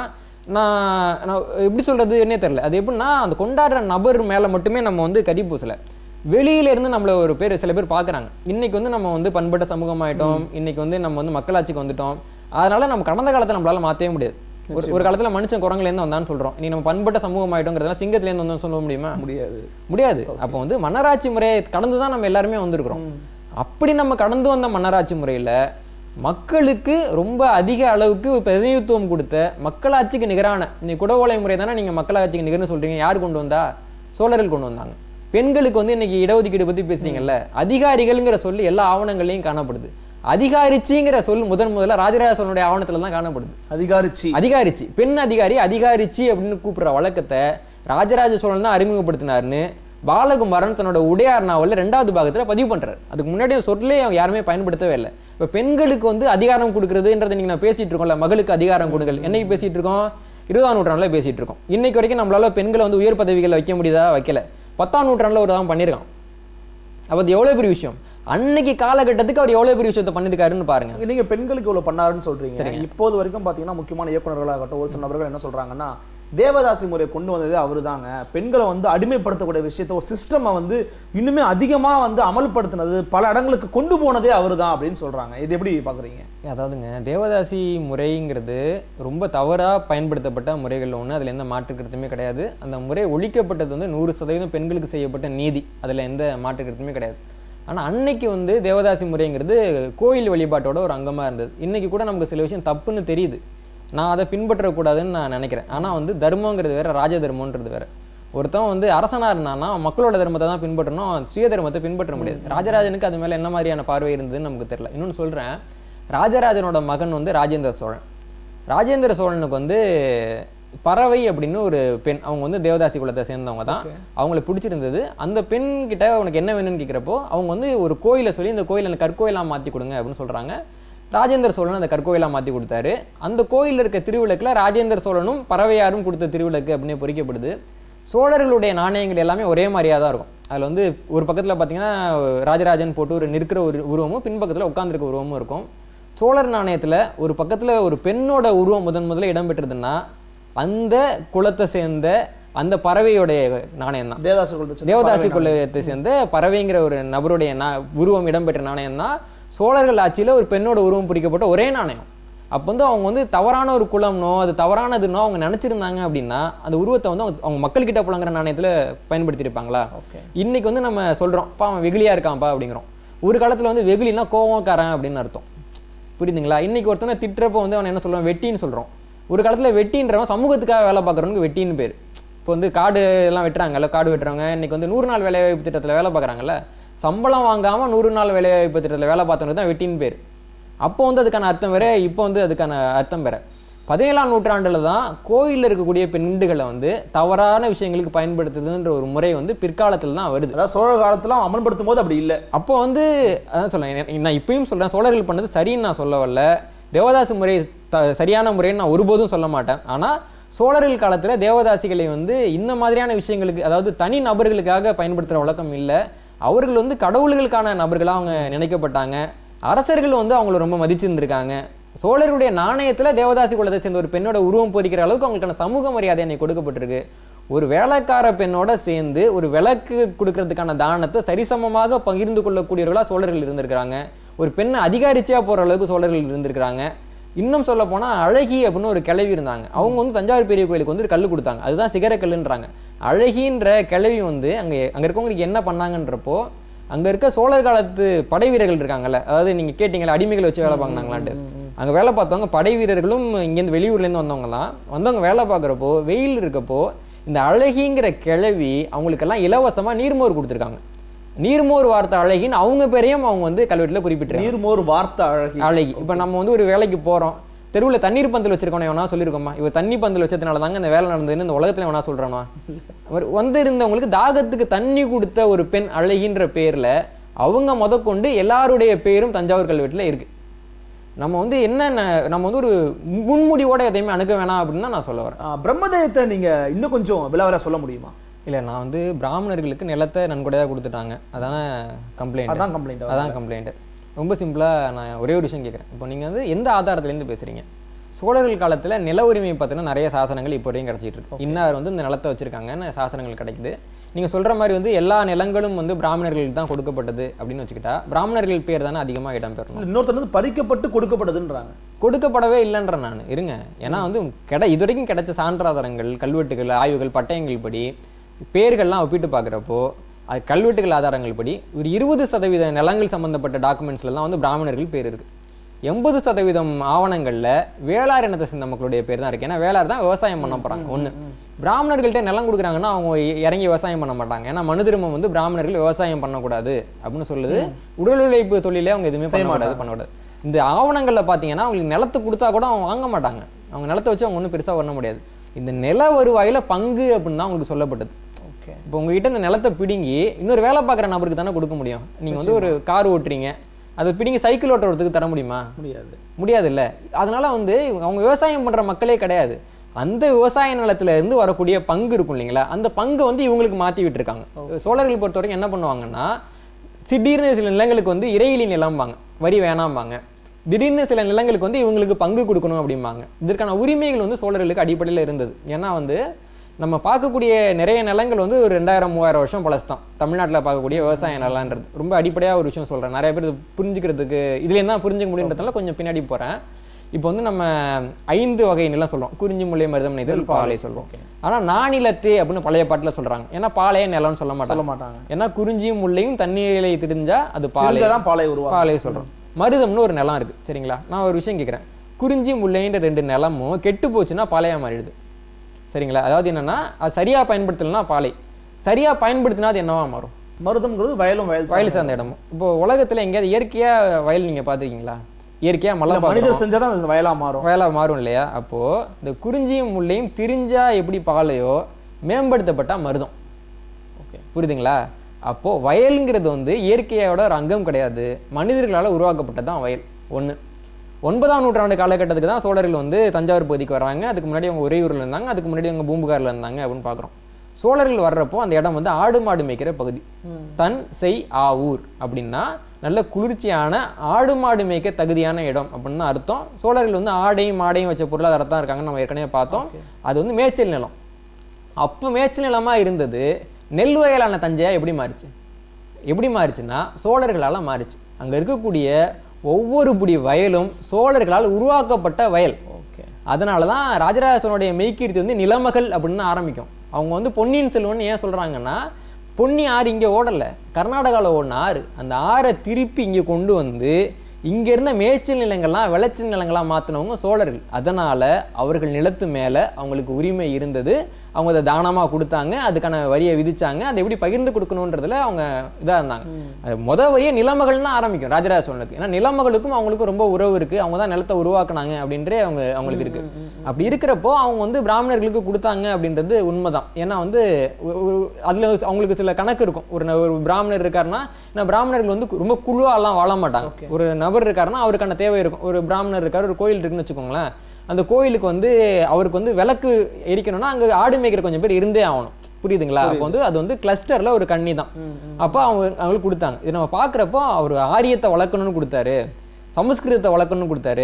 நான் நான் எப்படி சொல்றது என்னே தெரியல அது எப்படின்னா அந்த கொண்டாடுற நபர் மேல மட்டுமே நம்ம வந்து கரி பூசல வெளியில இருந்து நம்மள ஒரு பேர் சில பேர் பார்க்கறாங்க இன்னைக்கு வந்து நம்ம வந்து பண்பட்ட சமூகமாயிட்டோம் இன்னைக்கு வந்து நம்ம வந்து மக்களாட்சிக்கு வந்துட்டோம் அதனால நம்ம கடந்த காலத்தை நம்மளால மாத்தவே முடியாது ஒரு ஒரு காலத்துல மனுஷன் குரங்குல இருந்து வந்தான்னு சொல்றோம் நீ நம்ம பண்பட்ட சமூகம் ஆயிட்டோங்கிறதுலாம் சிங்கத்துல இருந்து வந்தோம்னு சொல்ல முடியுமா முடியாது முடியாது அப்போ வந்து மன்னராட்சி முறையை கடந்து தான் நம்ம எல்லாருமே வந்திருக்கிறோம் அப்படி நம்ம கடந்து வந்த மன்னராட்சி முறையில மக்களுக்கு ரொம்ப அதிக அளவுக்கு பிரதிநிதித்துவம் கொடுத்த மக்களாட்சிக்கு நிகரான நீ குடவோலை முறை தானே நீங்க மக்களாட்சிக்கு நிகர்னு சொல்றீங்க யார் கொண்டு வந்தா சோழர்கள் கொண்டு வந்தாங்க பெண்களுக்கு வந்து இன்னைக்கு இடஒதுக்கீடு பத்தி பேசுறீங்கல்ல அதிகாரிகள்ங்கிற சொல்லி எல்லா ஆவணங்கள்லயும் காணப்படுது அதிகாரிச்சிங்கிற சொல் முதன் முதல்ல ராஜராஜ சோழனுடைய ஆவணத்துல தான் காணப்படுது அதிகாரிச்சி அதிகாரிச்சி பெண் அதிகாரி அதிகாரிச்சி அப்படின்னு கூப்பிடுற வழக்கத்தை ராஜராஜ சோழன் தான் அறிமுகப்படுத்தினாருன்னு பாலகுமாரன் தன்னோட உடையார் நாவல்ல ரெண்டாவது பாகத்துல பதிவு பண்றாரு அதுக்கு முன்னாடி அந்த சொல்லே அவங்க யாருமே பயன்படுத்தவே இல்லை இப்ப பெண்களுக்கு வந்து அதிகாரம் கொடுக்கறதுன்றதை நீங்க நான் பேசிட்டு இருக்கோம்ல மகளுக்கு அதிகாரம் கொடுங்கள் என்னைக்கு பேசிட்டு இருக்கோம் இருபதாம் நூற்றாண்டுல பேசிட்டு இருக்கோம் இன்னைக்கு வரைக்கும் நம்மளால பெண்களை வந்து உயர் பதவிகளை வைக்க முடியுதா வைக்கல பத்தாம் நூற்றாண்டுல ஒரு தான் பண்ணியிருக்கான் அப்ப அது எவ்வளவு பெரிய விஷயம் அன்னைக்கு காலகட்டத்துக்கு அவர் எவ்வளவு பெரிய விஷயத்தை பண்ணிருக்காருன்னு பாருங்க நீங்க பெண்களுக்கு இவ்வளவு பண்ணாருன்னு சொல்றீங்க இப்போது வரைக்கும் பாத்தீங்கன்னா முக்கியமான இயக்குநர்களாகட்டும் ஒரு சில நபர்கள் என்ன சொல்றாங்கன்னா தேவதாசி முறையை கொண்டு வந்தது அவருதாங்க பெண்களை வந்து அடிமைப்படுத்தக்கூடிய விஷயத்த ஒரு சிஸ்டமை வந்து இன்னுமே அதிகமா வந்து அமல்படுத்தினது பல இடங்களுக்கு கொண்டு போனதே அவருதான் அப்படின்னு சொல்றாங்க இது எப்படி பாக்குறீங்க அதாவதுங்க தேவதாசி முறைங்கிறது ரொம்ப தவறாக பயன்படுத்தப்பட்ட முறைகள் ஒன்று அதில் எந்த மாற்று கருத்துமே கிடையாது அந்த முறை ஒழிக்கப்பட்டது வந்து நூறு சதவீதம் பெண்களுக்கு செய்யப்பட்ட நீதி அதில் எந்த மாற்று கருத்துமே கிடையாது ஆனால் அன்னைக்கு வந்து தேவதாசி முறைங்கிறது கோயில் வழிபாட்டோட ஒரு அங்கமாக இருந்தது இன்னைக்கு கூட நமக்கு சில விஷயம் தப்புன்னு தெரியுது நான் அதை பின்பற்றக்கூடாதுன்னு நான் நினைக்கிறேன் ஆனால் வந்து தர்மங்கிறது வேற ராஜ தர்மன்றது வேற ஒருத்தன் வந்து அரசனா இருந்தான்னா அவன் மக்களோட தர்மத்தை தான் பின்பற்றணும் அவன் சுய தர்மத்தை பின்பற்ற முடியாது ராஜராஜனுக்கு அது மேல என்ன மாதிரியான பார்வை இருந்ததுன்னு நமக்கு தெரியல இன்னொன்னு சொல்றேன் ராஜராஜனோட மகன் வந்து ராஜேந்திர சோழன் ராஜேந்திர சோழனுக்கு வந்து பறவை அப்படின்னு ஒரு பெண் அவங்க வந்து தேவதாசி குலத்தை சேர்ந்தவங்க தான் அவங்களுக்கு பிடிச்சிருந்தது அந்த பெண் கிட்ட உனக்கு என்ன வேணும்னு கேட்குறப்போ அவங்க வந்து ஒரு கோயிலை சொல்லி இந்த கோயிலை எனக்கு கற்கோயிலா மாற்றி கொடுங்க அப்படின்னு சொல்றாங்க ராஜேந்திர சோழன் அந்த கற்கோயிலா மாற்றி கொடுத்தாரு அந்த கோயிலில் இருக்க திருவிளக்குல ராஜேந்திர சோழனும் பறவையாரும் கொடுத்த திருவிளக்கு அப்படின்னு பொறிக்கப்படுது சோழர்களுடைய நாணயங்கள் எல்லாமே ஒரே மாதிரியா தான் இருக்கும் அதில் வந்து ஒரு பக்கத்தில் பார்த்தீங்கன்னா ராஜராஜன் போட்டு ஒரு நிற்கிற ஒரு உருவமும் பின்பக்கத்தில் உட்காந்துருக்க உருவமும் இருக்கும் சோழர் நாணயத்தில் ஒரு பக்கத்தில் ஒரு பெண்ணோட உருவம் முதன் முதல்ல இடம்பெற்றதுன்னா அந்த குலத்தை சேர்ந்த அந்த பறவையோடைய நாணயம் தான் தேவதாசி குலத்தை சேர்ந்த தேவதாசி பறவை குலத்தை சேர்ந்த பறவைங்கிற ஒரு நபருடைய நா- உருவம் இடம்பெற்ற நாணயம் தான் சோழர்கள் ஆட்சியில ஒரு பெண்ணோட உருவம் பொறிக்கப்பட்ட ஒரே நாணயம் அப்போ வந்து அவங்க வந்து தவறான ஒரு குலம்னோ அது தவறானதுன்னோ அவங்க நினைச்சிருந்தாங்க அப்படின்னா அந்த உருவத்தை வந்து அவங்க அவங்க மக்கள்கிட்ட புலங்குற நாணயத்துல பயன்படுத்தியிருப்பாங்களா ஓகே இன்னைக்கு வந்து நம்ம சொல்றோம் பா அவன் வெகுளியா இருக்கான்ப்பா அப்படிங்கிறோம் ஒரு காலத்துல வந்து வெகுளினா கோவக்காரன் அப்படின்னு அர்த்தம் புரியுதுங்களா இன்னைக்கு ஒருத்தனை திட்டுறப்போ வந்து அவன் என்ன சொல்றான் வெட்டின்னு சொல்றோம் ஒரு காலத்துல வெட்டின்றவன் சமூகத்துக்காக வேலை பார்க்குறவனுக்கு வெட்டின்னு பேர் இப்போ வந்து காடு எல்லாம் வெட்டுறாங்கல்ல காடு வெட்டுறவங்க இன்னைக்கு வந்து நூறு நாள் வேலைவாய்ப்பு திட்டத்துல வேலை பார்க்குறாங்கல்ல சம்பளம் வாங்காம நூறு நாள் வேலைவாய்ப்பு திட்டத்துல வேலை பார்த்தவனுக்கு தான் வெட்டின்னு பேர் அப்போ வந்து அதுக்கான அர்த்தம் வேற இப்போ வந்து அதுக்கான அர்த்தம் வேற பதினேழாம் நூற்றாண்டுல தான் கோயில்ல இருக்கக்கூடிய பெண்களை வந்து தவறான விஷயங்களுக்கு பயன்படுத்துதுன்ற ஒரு முறை வந்து பிற்காலத்துல தான் வருது அதாவது சோழ காலத்துல அவன் அமல்படுத்தும் போது அப்படி இல்ல அப்போ வந்து அதான் சொல்றேன் நான் இப்பயும் சொல்றேன் சோழர்கள் பண்ணது சரின்னு நான் சொல்ல வரல தேவதாசி முறை த- சரியான முறைன்னு நான் ஒருபோதும் சொல்ல மாட்டேன் ஆனா சோழர்கள் காலத்துல தேவதாசிகளை வந்து இந்த மாதிரியான விஷயங்களுக்கு அதாவது தனி நபர்களுக்காக பயன்படுத்துற வழக்கம் இல்லை அவர்கள் வந்து கடவுள்களுக்கான நபர்களா அவங்க நினைக்கப்பட்டாங்க அரசர்கள் வந்து அவங்கள ரொம்ப மதிச்சிருந்திருக்காங்க சோழர்களுடைய நாணயத்துல தேவதாசி குலத்தை சேர்ந்த ஒரு பெண்ணோட உருவம் பொறிக்கிற அளவுக்கு அவங்களுக்கான சமூக மரியாதை அன்னைக்கு கொடுக்கப்பட்டிருக்கு ஒரு வேலைக்கார பெண்ணோட சேர்ந்து ஒரு விளக்கு கொடுக்கறதுக்கான தானத்தை சரிசமமாக பகிர்ந்து கொள்ளக்கூடியவர்களா சோழர்கள் இருந்திருக்கிறாங்க ஒரு பெண்ணை அதிகாரிச்சியா போற அளவுக்கு சோழர்கள் இருந்திருக்கிறாங்க இன்னும் சொல்ல போனா அழகி அப்படின்னு ஒரு கிழவி இருந்தாங்க அவங்க வந்து தஞ்சாவூர் பெரிய கோயிலுக்கு வந்து ஒரு கல் கொடுத்தாங்க அதுதான் சிகரக்கல்லுன்றாங்க அழகின்ற கிழவி வந்து அங்க அங்க இருக்கவங்களுக்கு என்ன பண்ணாங்கன்றப்போ அங்க இருக்க சோழர் காலத்து படை வீரர்கள் இருக்காங்கல்ல அதாவது நீங்க கேட்டீங்கல்ல அடிமைகள் வச்சு வேலை பார்க்கறாங்களான்ட்டு அங்க வேலை பார்த்தவங்க படை வீரர்களும் இங்கேருந்து வெளியூர்ல இருந்து வந்தவங்க தான் வந்தவங்க வேலை பார்க்குறப்போ வெயில் இருக்கப்போ இந்த அழகிங்கிற கிழவி அவங்களுக்கெல்லாம் இலவசமா நீர்மோர் கொடுத்துருக்காங்க நீர்மோர் வார்த்தை அழகின்னு அவங்க பேரையும் அவங்க வந்து கல்வெட்டுல குறிப்பிட்டிருக்காங்க நீர்மோர் வார்த்தை அழகி அழகி இப்போ நம்ம வந்து ஒரு வேலைக்கு போறோம் தெருவுல தண்ணீர் பந்தல் வச்சிருக்கோம் எவனா சொல்லியிருக்கோமா இவ தண்ணி பந்தல் வச்சதுனால தாங்க இந்த வேலை நடந்ததுன்னு இந்த உலகத்துல எவனா சொல்றானா அவர் வந்து இருந்தவங்களுக்கு தாகத்துக்கு தண்ணி கொடுத்த ஒரு பெண் அழகின்ற பேர்ல அவங்க முதற்கொண்டு எல்லாருடைய பேரும் தஞ்சாவூர் கல்வெட்டுல இருக்கு நம்ம வந்து என்ன நம்ம வந்து ஒரு முன்முடிவோட எதையுமே அணுக வேணாம் அப்படின்னு தான் நான் சொல்ல வரேன் ஆ, பிரம்மதேயத்தை நீங்க இன்னும் கொஞ்சம் விலாவரா சொல்ல முடியுமா இல்ல நான் வந்து பிராமணர்களுக்கு நிலத்தை நன்கொடையாக கொடுத்துட்டாங்க அதான கம்ப்ளைண்ட் அதான் கம்ப்ளைண்ட் அதான் கம்ப்ளைண்ட் ரொம்ப சிம்பிளாக நான் ஒரே ஒரு விஷயம் கேட்குறேன் இப்போ நீங்கள் வந்து எந்த ஆதாரத்துலேருந்து பேசுகிறீங்க சோழர்கள் காலத்தில் நில உரிமை பற்றின நிறைய சாசனங்கள் இப்போ வரையும் கிடச்சிட்டு இருக்கு இன்னார் வந்து இந்த நிலத்தை வச்சிருக்காங்கன்னு சாசனங்கள் கிடைக்குது நீங்கள் சொல்கிற மாதிரி வந்து எல்லா நிலங்களும் வந்து பிராமணர்களுக்கு தான் கொடுக்கப்பட்டது அப்படின்னு வச்சுக்கிட்டா பிராமணர்கள் பேர் தானே அதிகமாக இடம்பெறணும் இன்னொருத்தர் வந்து பறிக்கப்பட்டு கொடுக்கப்படுதுன்றாங்க கொடுக்கப்படவே இல்லைன்ற நான் இருங்க ஏன்னா வந்து கிடை இதுவரைக்கும் கிடைச்ச சான்றாதாரங்கள் கல்வெட்டுகள் ஆய்வுகள் பட்டயங்கள் படி பேர்கள்லாம் ஒப்பிட்டு பார்க்குறப்போ அது கல்வெட்டுகள் ஆதாரங்கள் படி ஒரு இருபது சதவீத நிலங்கள் சம்பந்தப்பட்ட டாக்குமெண்ட்ஸ்லாம் வந்து பிராமணர்கள் பேர் இருக்கு எண்பது சதவீதம் ஆவணங்கள்ல வேளார் இனத்தை சேர்ந்த மக்களுடைய பேர் தான் இருக்கு ஏன்னா வேளார் தான் விவசாயம் பண்ண போறாங்க ஒண்ணு பிராமணர்கள்ட்ட நிலம் கொடுக்குறாங்கன்னா அவங்க இ- இறங்கி விவசாயம் பண்ண மாட்டாங்க ஏன்னா மனு திருமம் வந்து பிராமணர்கள் விவசாயம் பண்ணக்கூடாது அப்படின்னு சொல்லுது உடல் உழைப்பு தொழிலே அவங்க எதுவுமே செய்ய பண்ணக்கூடாது பண்ணக்கூடாது இந்த ஆவணங்கள்ல பாத்தீங்கன்னா அவங்களுக்கு நிலத்தை கொடுத்தா கூட அவங்க வாங்க மாட்டாங்க அவங்க நிலத்தை வச்சு அவங்க ஒன்றும் பெருசா பண்ண முடியாது இந்த நில வருவாயில பங்கு அப்படின்னு தான் உங்களுக்கு சொல்லப்பட்டது ஓகே இப்போ உங்ககிட்ட இந்த நிலத்தை பிடுங்கி இன்னொரு வேலை பார்க்குற நபருக்கு தானே கொடுக்க முடியும் நீங்க வந்து ஒரு கார் ஓட்டுறீங்க அதை பிடுங்கி சைக்கிள் ஓட்டுறதுக்கு தர முடியுமா முடியாது முடியாது இல்ல அதனால வந்து அவங்க விவசாயம் பண்ற மக்களே கிடையாது அந்த விவசாய நிலத்துல இருந்து வரக்கூடிய பங்கு இருக்கும் இல்லைங்களா அந்த பங்கை வந்து இவங்களுக்கு மாத்தி விட்டுருக்காங்க சோழர்கள் பொறுத்த வரைக்கும் என்ன பண்ணுவாங்கன்னா திடீர்னு சில நிலங்களுக்கு வந்து இறையிலி நிலம்பாங்க வரி வேணாம்பாங்க திடீர்னு சில நிலங்களுக்கு வந்து இவங்களுக்கு பங்கு கொடுக்கணும் அப்படிம்பாங்க இதற்கான உரிமைகள் வந்து சோழர்களுக்கு அடிப்படையில் இருந்தது ஏன்னா வந்து நம்ம பார்க்கக்கூடிய நிறைய நிலங்கள் வந்து ஒரு ரெண்டாயிரம் மூவாயிரம் வருஷம் பழசு தான் தமிழ்நாட்டில் பார்க்கக்கூடிய விவசாய நிலன்றது ரொம்ப அடிப்படையாக ஒரு விஷயம் சொல்கிறேன் நிறைய பேர் இது புரிஞ்சுக்கிறதுக்கு இதுலேருந்து தான் புரிஞ்சுக்க முடியுன்றதுனால கொஞ்சம் பின்னாடி போகிறேன் இப்போ வந்து நம்ம ஐந்து வகை நிலம் சொல்றோம் குறிஞ்சி முல்லை மருதம் நெய்தல் பாலை சொல்றோம் ஆனா நானிலத்தே அப்படின்னு பழைய பாட்டுல சொல்றாங்க ஏன்னா பாலையே நிலம்னு சொல்ல மாட்டாங்க சொல்ல மாட்டாங்க ஏன்னா குறிஞ்சியும் முல்லையும் தண்ணீரை தெரிஞ்சா அது பாலை தெரிஞ்சாதான் பாலை உருவா பாலை சொல்றோம் மருதம்னு ஒரு நிலம் இருக்கு சரிங்களா நான் ஒரு விஷயம் கேட்குறேன் குறிஞ்சி முல்லைன்ற ரெண்டு நிலமும் கெட்டு போச்சுன்னா பாலையா மாறிடுது சரிங்களா அதாவது என்னன்னா அது சரியா பயன்படுத்தலைன்னா பாலை சரியா பயன்படுத்தினா அது என்னவா மாறும் மருதம்ங்கிறது வயலும் வயல் வயல் சார்ந்த இடமும் இப்போ உலகத்துல எங்கேயாவது இயற்கையா வயல் நீங்க பார்த்திருக்கீங்களா இயற்கையா மழை சார்ந்த- மனிதர் செஞ்சாதான் அது வயலா மாறும் வயலா மாறும் இல்லையா அப்போ இந்த குறிஞ்சியும் முல்லையும் திரிஞ்சா எப்படி பாலையோ மேம்படுத்தப்பட்டா மருதம் ஓகே புரியுதுங்களா அப்போ வயலுங்கிறது வந்து இயற்கையோட ஒரு அங்கம் கிடையாது மனிதர்களால் உருவாக்கப்பட்டது தான் வயல் ஒண்ணு ஒன்பதாம் நூற்றாண்டு காலகட்டத்துக்கு தான் சோழர்கள் வந்து தஞ்சாவூர் பகுதிக்கு வர்றாங்க அதுக்கு முன்னாடி அவங்க உறையூரில் இருந்தாங்க அதுக்கு முன்னாடி அவங்க பூம்புகாரில் இருந்தாங்க அப்படின்னு பார்க்குறோம் சோழர்கள் வர்றப்போ அந்த இடம் வந்து ஆடு மாடு மேய்க்கிற பகுதி தன் செய் ஆ ஊர் அப்படின்னா நல்ல குளிர்ச்சியான ஆடு மாடு மேய்க்க தகுதியான இடம் அப்படின்னு தான் அர்த்தம் சோழர்கள் வந்து ஆடையும் மாடையும் வச்ச பொருளாதாரம் தான் இருக்காங்கன்னு நம்ம ஏற்கனவே பார்த்தோம் அது வந்து மேய்ச்சல் நிலம் அப்போ மேய்ச்சல் நிலமா இருந்தது நெல் வயலான தஞ்சையா எப்படி மாறுச்சு எப்படி மாறுச்சுன்னா சோழர்களால மாறுச்சு அங்க இருக்கக்கூடிய ஒவ்வொரு புடி வயலும் சோழர்களால் உருவாக்கப்பட்ட வயல் ஓகே அதனால தான் ராஜராஜ சோழனுடைய மெய்கீர்த்தி வந்து நிலமகள் அப்படின்னு ஆரம்பிக்கும் அவங்க வந்து பொன்னியின் செல்வன் ஏன் சொல்றாங்கன்னா பொன்னி ஆறு இங்கே ஓடல கர்நாடகாவில் ஓடின ஆறு அந்த ஆறை திருப்பி இங்கே கொண்டு வந்து இங்க இருந்த மேய்ச்சல் நிலங்கள்லாம் விளைச்சல் நிலங்களா மாத்தினவங்க சோழர்கள் அதனால அவர்கள் நிலத்து மேல அவங்களுக்கு உரிமை இருந்தது அவங்க அதை தானமா கொடுத்தாங்க அதுக்கான வரியை விதிச்சாங்க அதை எப்படி பகிர்ந்து கொடுக்கணுன்றதுல அவங்க இதா இருந்தாங்க அது முத வரியே நிலமகள்னு தான் ஆரம்பிக்கும் ராஜராஜ சோழனுக்கு ஏன்னா நிலமகளுக்கும் அவங்களுக்கும் ரொம்ப உறவு இருக்கு அவங்க தான் நிலத்தை உருவாக்குனாங்க அப்படின்றே அவங்க அவங்களுக்கு இருக்கு அப்படி இருக்கிறப்போ அவங்க வந்து பிராமணர்களுக்கு கொடுத்தாங்க அப்படின்றது உண்மைதான் ஏன்னா வந்து ஒ- ஒரு- அதுல அவங்களுக்கு சில கணக்கு இருக்கும் ஒரு ந- ஒரு பிராமணர் இருக்காருன்னா ஏன்னா பிராமணர்கள் வந்து ரொம்ப குழுவாலாம் வாழ மாட்டாங்க ஒரு நபர் இருக்காருன்னா அவருக்கான தேவை இருக்கும் ஒரு பிராமணர் இருக்காரு ஒரு கோயில் இருக்குன்னு வச்சுக்கோங்களேன் அந்த கோயிலுக்கு வந்து அவருக்கு வந்து விளக்கு எரிக்கணும்னா அங்க ஆடு மேய்க்கிற கொஞ்சம் பேர் இருந்தே ஆகணும் புரியுதுங்களா அப்போ வந்து அது வந்து கிளஸ்டர்ல ஒரு கண்ணி தான் அப்போ அவங்க அவங்களுக்கு கொடுத்தாங்க இது நம்ம பார்க்குறப்போ அவர் ஆரியத்தை வளர்க்கணும்னு கொடுத்தாரு சமஸ்கிருதத்தை வளர்க்கணும்னு கொடுத்தாரு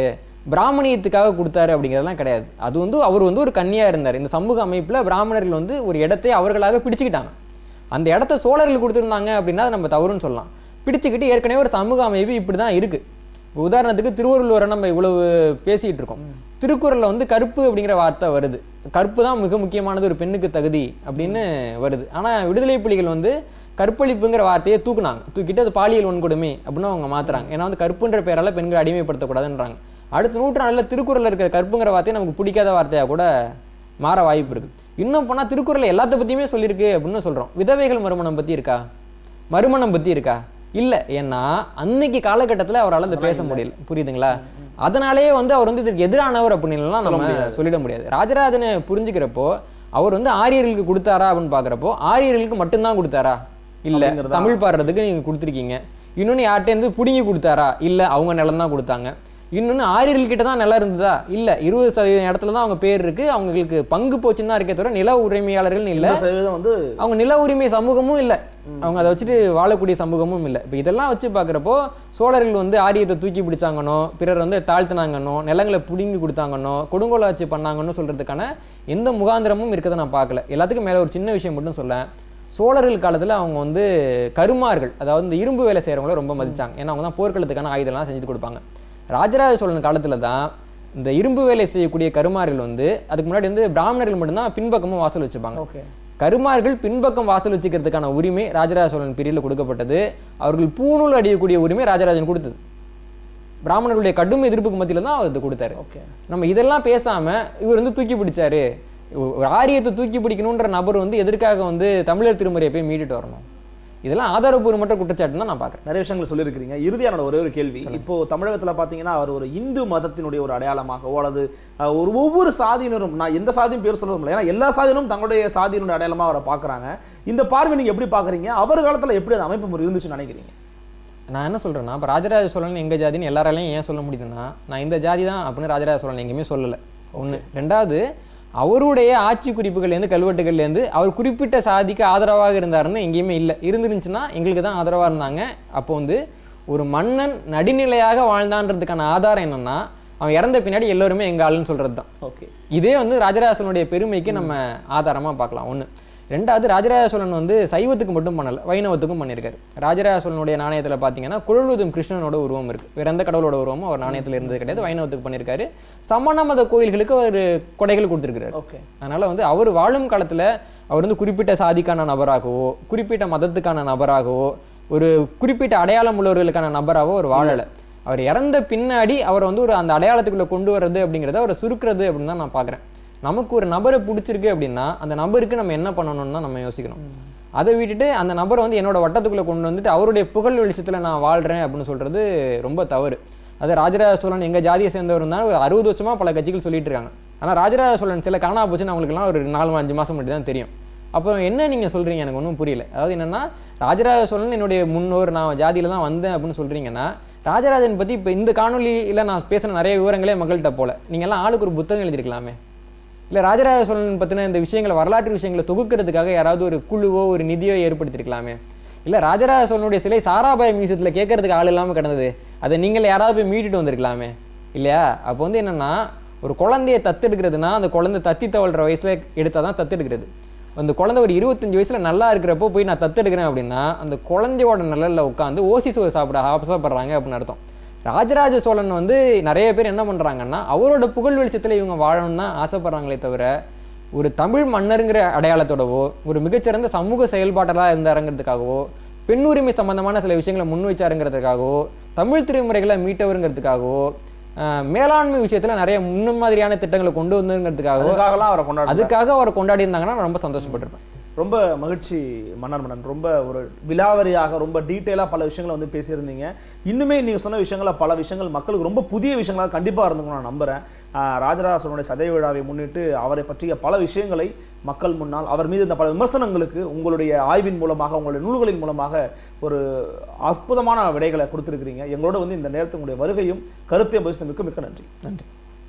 பிராமணியத்துக்காக கொடுத்தாரு அப்படிங்கிறதெல்லாம் கிடையாது அது வந்து அவர் வந்து ஒரு கன்னியா இருந்தார் இந்த சமூக அமைப்புல பிராமணர்கள் வந்து ஒரு இடத்தை அவர்களாக பிடிச்சுக்கிட்டாங்க அந்த இடத்த சோழர்கள் கொடுத்துருந்தாங்க அப்படின்னா அது நம்ம தவறுன்னு சொல்லலாம் பிடிச்சுக்கிட்டு ஏற்கனவே ஒரு சமூக அமைப்பு இப்படி தான் இருக்கு உதாரணத்துக்கு திருவள்ளுவரை நம்ம இவ்வளவு பேசிட்டு இருக்கோம் திருக்குறள்ல வந்து கருப்பு அப்படிங்கிற வார்த்தை வருது கருப்பு தான் மிக முக்கியமானது ஒரு பெண்ணுக்கு தகுதி அப்படின்னு வருது ஆனா விடுதலை புலிகள் வந்து கற்பழிப்புங்கிற வார்த்தையை தூக்குனாங்க தூக்கிட்டு அது பாலியல் வன்கொடுமை அப்படின்னு அவங்க மாத்துறாங்க ஏன்னா வந்து கற்புன்ற பெயரால பெண்களை அடிமைப்படுத்தக்கூடாதுன்றாங்க அடுத்த நூற்றாண்டுல திருக்குறள்ல இருக்கிற கற்புங்கிற வார்த்தை நமக்கு பிடிக்காத வார்த்தையா கூட மாற வாய்ப்பு இருக்கு இன்னும் போனா திருக்குறள் எல்லாத்த பத்தியுமே சொல்லியிருக்கு அப்படின்னு சொல்றோம் விதவைகள் மறுமணம் பத்தி இருக்கா மறுமணம் பத்தி இருக்கா இல்ல ஏன்னா அன்னைக்கு காலகட்டத்துல அவரால் அதை பேச முடியல புரியுதுங்களா அதனாலேயே வந்து அவர் வந்து இதுக்கு எதிரானவர் அப்படின்னுலாம் நம்ம சொல்லிட முடியாது ராஜராஜனை புரிஞ்சுக்கிறப்போ அவர் வந்து ஆரியர்களுக்கு கொடுத்தாரா அப்படின்னு பாக்குறப்போ ஆரியர்களுக்கு மட்டும்தான் கொடுத்தாரா இல்ல அப்படிங்கிறதா? தமிழ் பாடுறதுக்கு நீங்க கொடுத்துருக்கீங்க இன்னொன்னு யார்கிட்டேருந்து பிடுங்கி கொடுத்தாரா இல்ல அவங்க நிலம் தான் கொடுத்தாங்க இன்னொன்னு ஆரியர்கள் கிட்ட தான் நிலம் இருந்ததா இல்ல இருபது சதவீதம் இடத்துல தான் அவங்க பேர் இருக்கு அவங்களுக்கு பங்கு போச்சுன்னு தான் இருக்கே தவிர நில உரிமையாளர்கள் இல்ல இந்த சதவீதம் வந்து அவங்க நில உரிமை சமூகமும் இல்லை அவங்க அதை வச்சுட்டு வாழக்கூடிய சமூகமும் இல்லை இப்போ இதெல்லாம் வச்சு பார்க்குறப்போ சோழர்கள் வந்து ஆரியத்தை தூக்கி பிடிச்சாங்கன்னோ பிறர் வந்து தாழ்த்தினாங்கன்னோ நிலங்களை பிடுங்கி கொடுத்தாங்கன்னோ கொடுங்கோலாட்சி பண்ணாங்கன்னு சொல்றதுக்கான எந்த முகாந்திரமும் இருக்கதை நான் பார்க்கல எல்லாத்துக்கும் மேலே ஒரு சின்ன விஷயம் மட்டும் சொல்லேன் சோழர்கள் காலத்தில் அவங்க வந்து கருமார்கள் அதாவது இந்த இரும்பு வேலை செய்கிறவங்கள ரொம்ப மதிச்சாங்க ஏன்னா அவங்க தான் போர்க்களத்துக்கான ஆயுதம்லாம் செஞ்சு கொடுப்பாங்க ராஜராஜ சோழன் காலத்தில் தான் இந்த இரும்பு வேலை செய்யக்கூடிய கருமார்கள் வந்து அதுக்கு முன்னாடி வந்து பிராமணர்கள் மட்டும்தான் பின்பக்கமும் வாசல் வச்சுப்பாங்க ஓகே கருமார்கள் பின்பக்கம் வாசல் வச்சுக்கிறதுக்கான உரிமை ராஜராஜ சோழன் பிரிவில் கொடுக்கப்பட்டது அவர்கள் பூணூல் அடியக்கூடிய உரிமை ராஜராஜன் கொடுத்தது பிராமணர்களுடைய கடும் எதிர்ப்புக்கு மத்தியில தான் அவர் இது கொடுத்தாரு ஓகே நம்ம இதெல்லாம் பேசாம இவர் வந்து தூக்கி பிடிச்சாரு ஒரு ஆரியத்தை தூக்கி பிடிக்கணுன்ற நபர் வந்து எதற்காக வந்து தமிழர் திருமுறையை போய் மீட்டுட்டு வரணும் இதெல்லாம் ஆதாரபூர்வமற்ற குற்றச்சாட்டுன்னு தான் நான் பார்க்குறேன் நிறைய விஷயங்கள் சொல்லியிருக்கிறீங்க இறுதியான ஒரே ஒரு கேள்வி இப்போ தமிழகத்துல பாத்தீங்கன்னா அவர் ஒரு இந்து மதத்தினுடைய ஒரு அடையாளமாகவோ அல்லது அஹ், ஒரு ஒவ்வொரு சாதியினரும் நான் எந்த சாதியும் பேர் சொல்ல முடியல ஏன்னா எல்லா சாதியினரும் தங்களுடைய சாதியினுடைய அடையாளமா அவரை பார்க்கறாங்க இந்த பார்வை நீங்க எப்படி பார்க்கறீங்க அவர் காலத்துல எப்படி அந்த அமைப்பு முறை இருந்துச்சுன்னு நினைக்கிறீங்க நான் என்ன சொல்றேன்னா இப்போ ராஜராஜ சோழன் எங்க ஜாதின்னு எல்லாராலையும் ஏன் சொல்ல முடியுதுன்னா நான் இந்த ஜாதி தான் அப்படின்னு ராஜராஜ சோழன் எங்கேயுமே சொல்லலை ஒண்ணு ரெண்டாவது அவருடைய ஆட்சி குறிப்புகள்லேருந்து கல்வெட்டுகள்லேருந்து அவர் குறிப்பிட்ட சாதிக்கு ஆதரவாக இருந்தாருன்னு எங்கேயுமே இல்லை இருந்துருந்துச்சுன்னா எங்களுக்கு தான் ஆதரவாக இருந்தாங்க அப்போ வந்து ஒரு மன்னன் நடுநிலையாக வாழ்ந்தான்றதுக்கான ஆதாரம் என்னன்னா அவன் இறந்த பின்னாடி எல்லோருமே எங்க ஆளுன்னு சொல்றது தான் ஓகே இதே வந்து ராஜராஜ பெருமைக்கு நம்ம ஆதாரமா பார்க்கலாம் ஒண்ணு ரெண்டாவது ராஜராஜ சோழன் வந்து சைவத்துக்கு மட்டும் பண்ணல வைணவத்துக்கும் பண்ணியிருக்காரு ராஜராஜ சோழனுடைய நாணயத்துல பார்த்தீங்கன்னா குழலுதும் கிருஷ்ணனோட உருவம் இருக்கு வேற எந்த கடவுளோட உருவமும் அவர் நாணயத்துல இருந்தது கிடையாது வைணவத்துக்கு பண்ணியிருக்காரு சமண மத கோயில்களுக்கு அவர் கொடைகள் கொடுத்துருக்காரு ஓகே அதனால வந்து அவர் வாழும் காலத்துல அவர் வந்து குறிப்பிட்ட சாதிக்கான நபராகவோ குறிப்பிட்ட மதத்துக்கான நபராகவோ ஒரு குறிப்பிட்ட அடையாளம் உள்ளவர்களுக்கான நபராகவோ அவர் வாழல அவர் இறந்த பின்னாடி அவரை வந்து ஒரு அந்த அடையாளத்துக்குள்ள கொண்டு வர்றது அப்படிங்கிறத அவரை சுருக்குறது அப்படின்னு தான் நான் பார்க்குறேன் நமக்கு ஒரு நபரை பிடிச்சிருக்கு அப்படின்னா அந்த நபருக்கு நம்ம என்ன பண்ணணும்னு தான் நம்ம யோசிக்கணும் அதை விட்டுட்டு அந்த நபரை வந்து என்னோட வட்டத்துக்குள்ள கொண்டு வந்துட்டு அவருடைய புகழ் வெளிச்சத்துல நான் வாழ்றேன் அப்படின்னு சொல்றது ரொம்ப தவறு அது ராஜராஜ சோழன் எங்க ஜாதியை சேர்ந்தவர் இருந்தாலும் ஒரு அறுபது வருஷமா பல கட்சிகள் சொல்லிட்டு இருக்காங்க ஆனா ராஜராஜ சோழன் சில காணா போச்சுன்னு அவங்களுக்குலாம் ஒரு நாலு அஞ்சு மாசம் மட்டும் தான் தெரியும் அப்போ என்ன நீங்க சொல்றீங்க எனக்கு ஒன்றும் புரியல அதாவது என்னன்னா ராஜராஜ சோழன் என்னுடைய முன்னோர் நான் ஜாதியில தான் வந்தேன் அப்படின்னு சொல்றீங்கன்னா ராஜராஜன் பத்தி இப்போ இந்த காணொலியில நான் பேசின நிறைய விவரங்களே மக்கள்கிட்ட போல நீங்க எல்லாம் ஆளுக்கு ஒரு புத்தகம் எழுதிருக்கலாமே இல்ல ராஜராஜ சோழன் பத்தின இந்த விஷயங்களை வரலாற்று விஷயங்களை தொகுக்கிறதுக்காக யாராவது ஒரு குழுவோ ஒரு நிதியோ ஏற்படுத்திருக்கலாமே இல்ல ராஜராஜ சோழனுடைய சிலை சாராபாய் மியூசியத்துல கேட்கறதுக்கு ஆள் இல்லாம கிடந்தது அதை நீங்கள் யாராவது போய் மீட்டுட்டு வந்திருக்கலாமே இல்லையா அப்போ வந்து என்னன்னா ஒரு குழந்தைய தத்தெடுக்கிறதுனா அந்த குழந்தை தத்தி தவழ்ற வயசுல எடுத்தாதான் தத்தெடுக்கிறது அந்த குழந்தை ஒரு இருபத்தஞ்சு வயசுல நல்லா இருக்கிறப்போ போய் நான் தத்தெடுக்கிறேன் அப்படின்னா அந்த குழந்தையோட நிழல்ல உட்காந்து ஓசி சோறு சாப்பிட ஆசைப்படுறாங்க அப்படின்னு அர்த்தம் ராஜராஜ சோழன் வந்து நிறைய பேர் என்ன பண்றாங்கன்னா அவரோட புகழ் வெளிச்சத்துல இவங்க வாழணும்னு தான் ஆசைப்படுறாங்களே தவிர ஒரு தமிழ் மன்னருங்கிற அடையாளத்தோடவோ ஒரு மிகச்சிறந்த சமூக செயல்பாட்டலாக இருந்தாருங்கிறதுக்காகவோ பெண் உரிமை சம்பந்தமான சில விஷயங்களை முன் வச்சாருங்கிறதுக்காகவோ தமிழ் திருமுறைகளை மீட்டவருங்கிறதுக்காகவோ ஆஹ், மேலாண்மை விஷயத்துல நிறைய முன்மாதிரியான திட்டங்களை கொண்டு வந்துங்கிறதுக்காகவோ அதுக்காகலாம் அவரை கொண்டாடு அதுக்காக அவர் கொண்டாடி இருந்தாங்கன்னா நான் ரொம்ப சந்தோஷப்பட்டிருப்பேன் ரொம்ப மகிழ்ச்சி மன்னர் மன்னன் ரொம்ப ஒரு விலாவரியாக ரொம்ப டீட்டெயிலாக பல விஷயங்களை வந்து பேசியிருந்தீங்க இன்னுமே நீங்கள் சொன்ன விஷயங்கள பல விஷயங்கள் மக்களுக்கு ரொம்ப புதிய விஷயங்களாக கண்டிப்பாக இருந்துக்கும் நான் நம்புகிறேன் ராஜராஜ சோழனுடைய சதய விழாவை முன்னிட்டு அவரை பற்றிய பல விஷயங்களை மக்கள் முன்னால் அவர் மீது இந்த பல விமர்சனங்களுக்கு உங்களுடைய ஆய்வின் மூலமாக உங்களுடைய நூல்களின் மூலமாக ஒரு அற்புதமான விடைகளை கொடுத்துருக்கிறீங்க எங்களோட வந்து இந்த நேரத்தில் உங்களுடைய வருகையும் கருத்தையும் பேசினதுக்கு மிக்க நன்றி நன்றி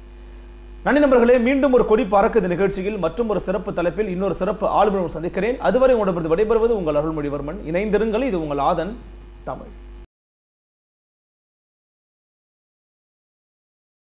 நன்றி நண்பர்களே மீண்டும் ஒரு கொடி பறக்குது நிகழ்ச்சியில் மற்றும் ஒரு சிறப்பு தலைப்பில் இன்னொரு சிறப்பு ஆளுநர் சந்திக்கிறேன் அதுவரை உங்களிடமிருந்து விடைபெறுவது உங்கள் அருள்மொழிவர்மன் இணைந்திருங்கள் இது உங்கள் ஆதன் தமிழ்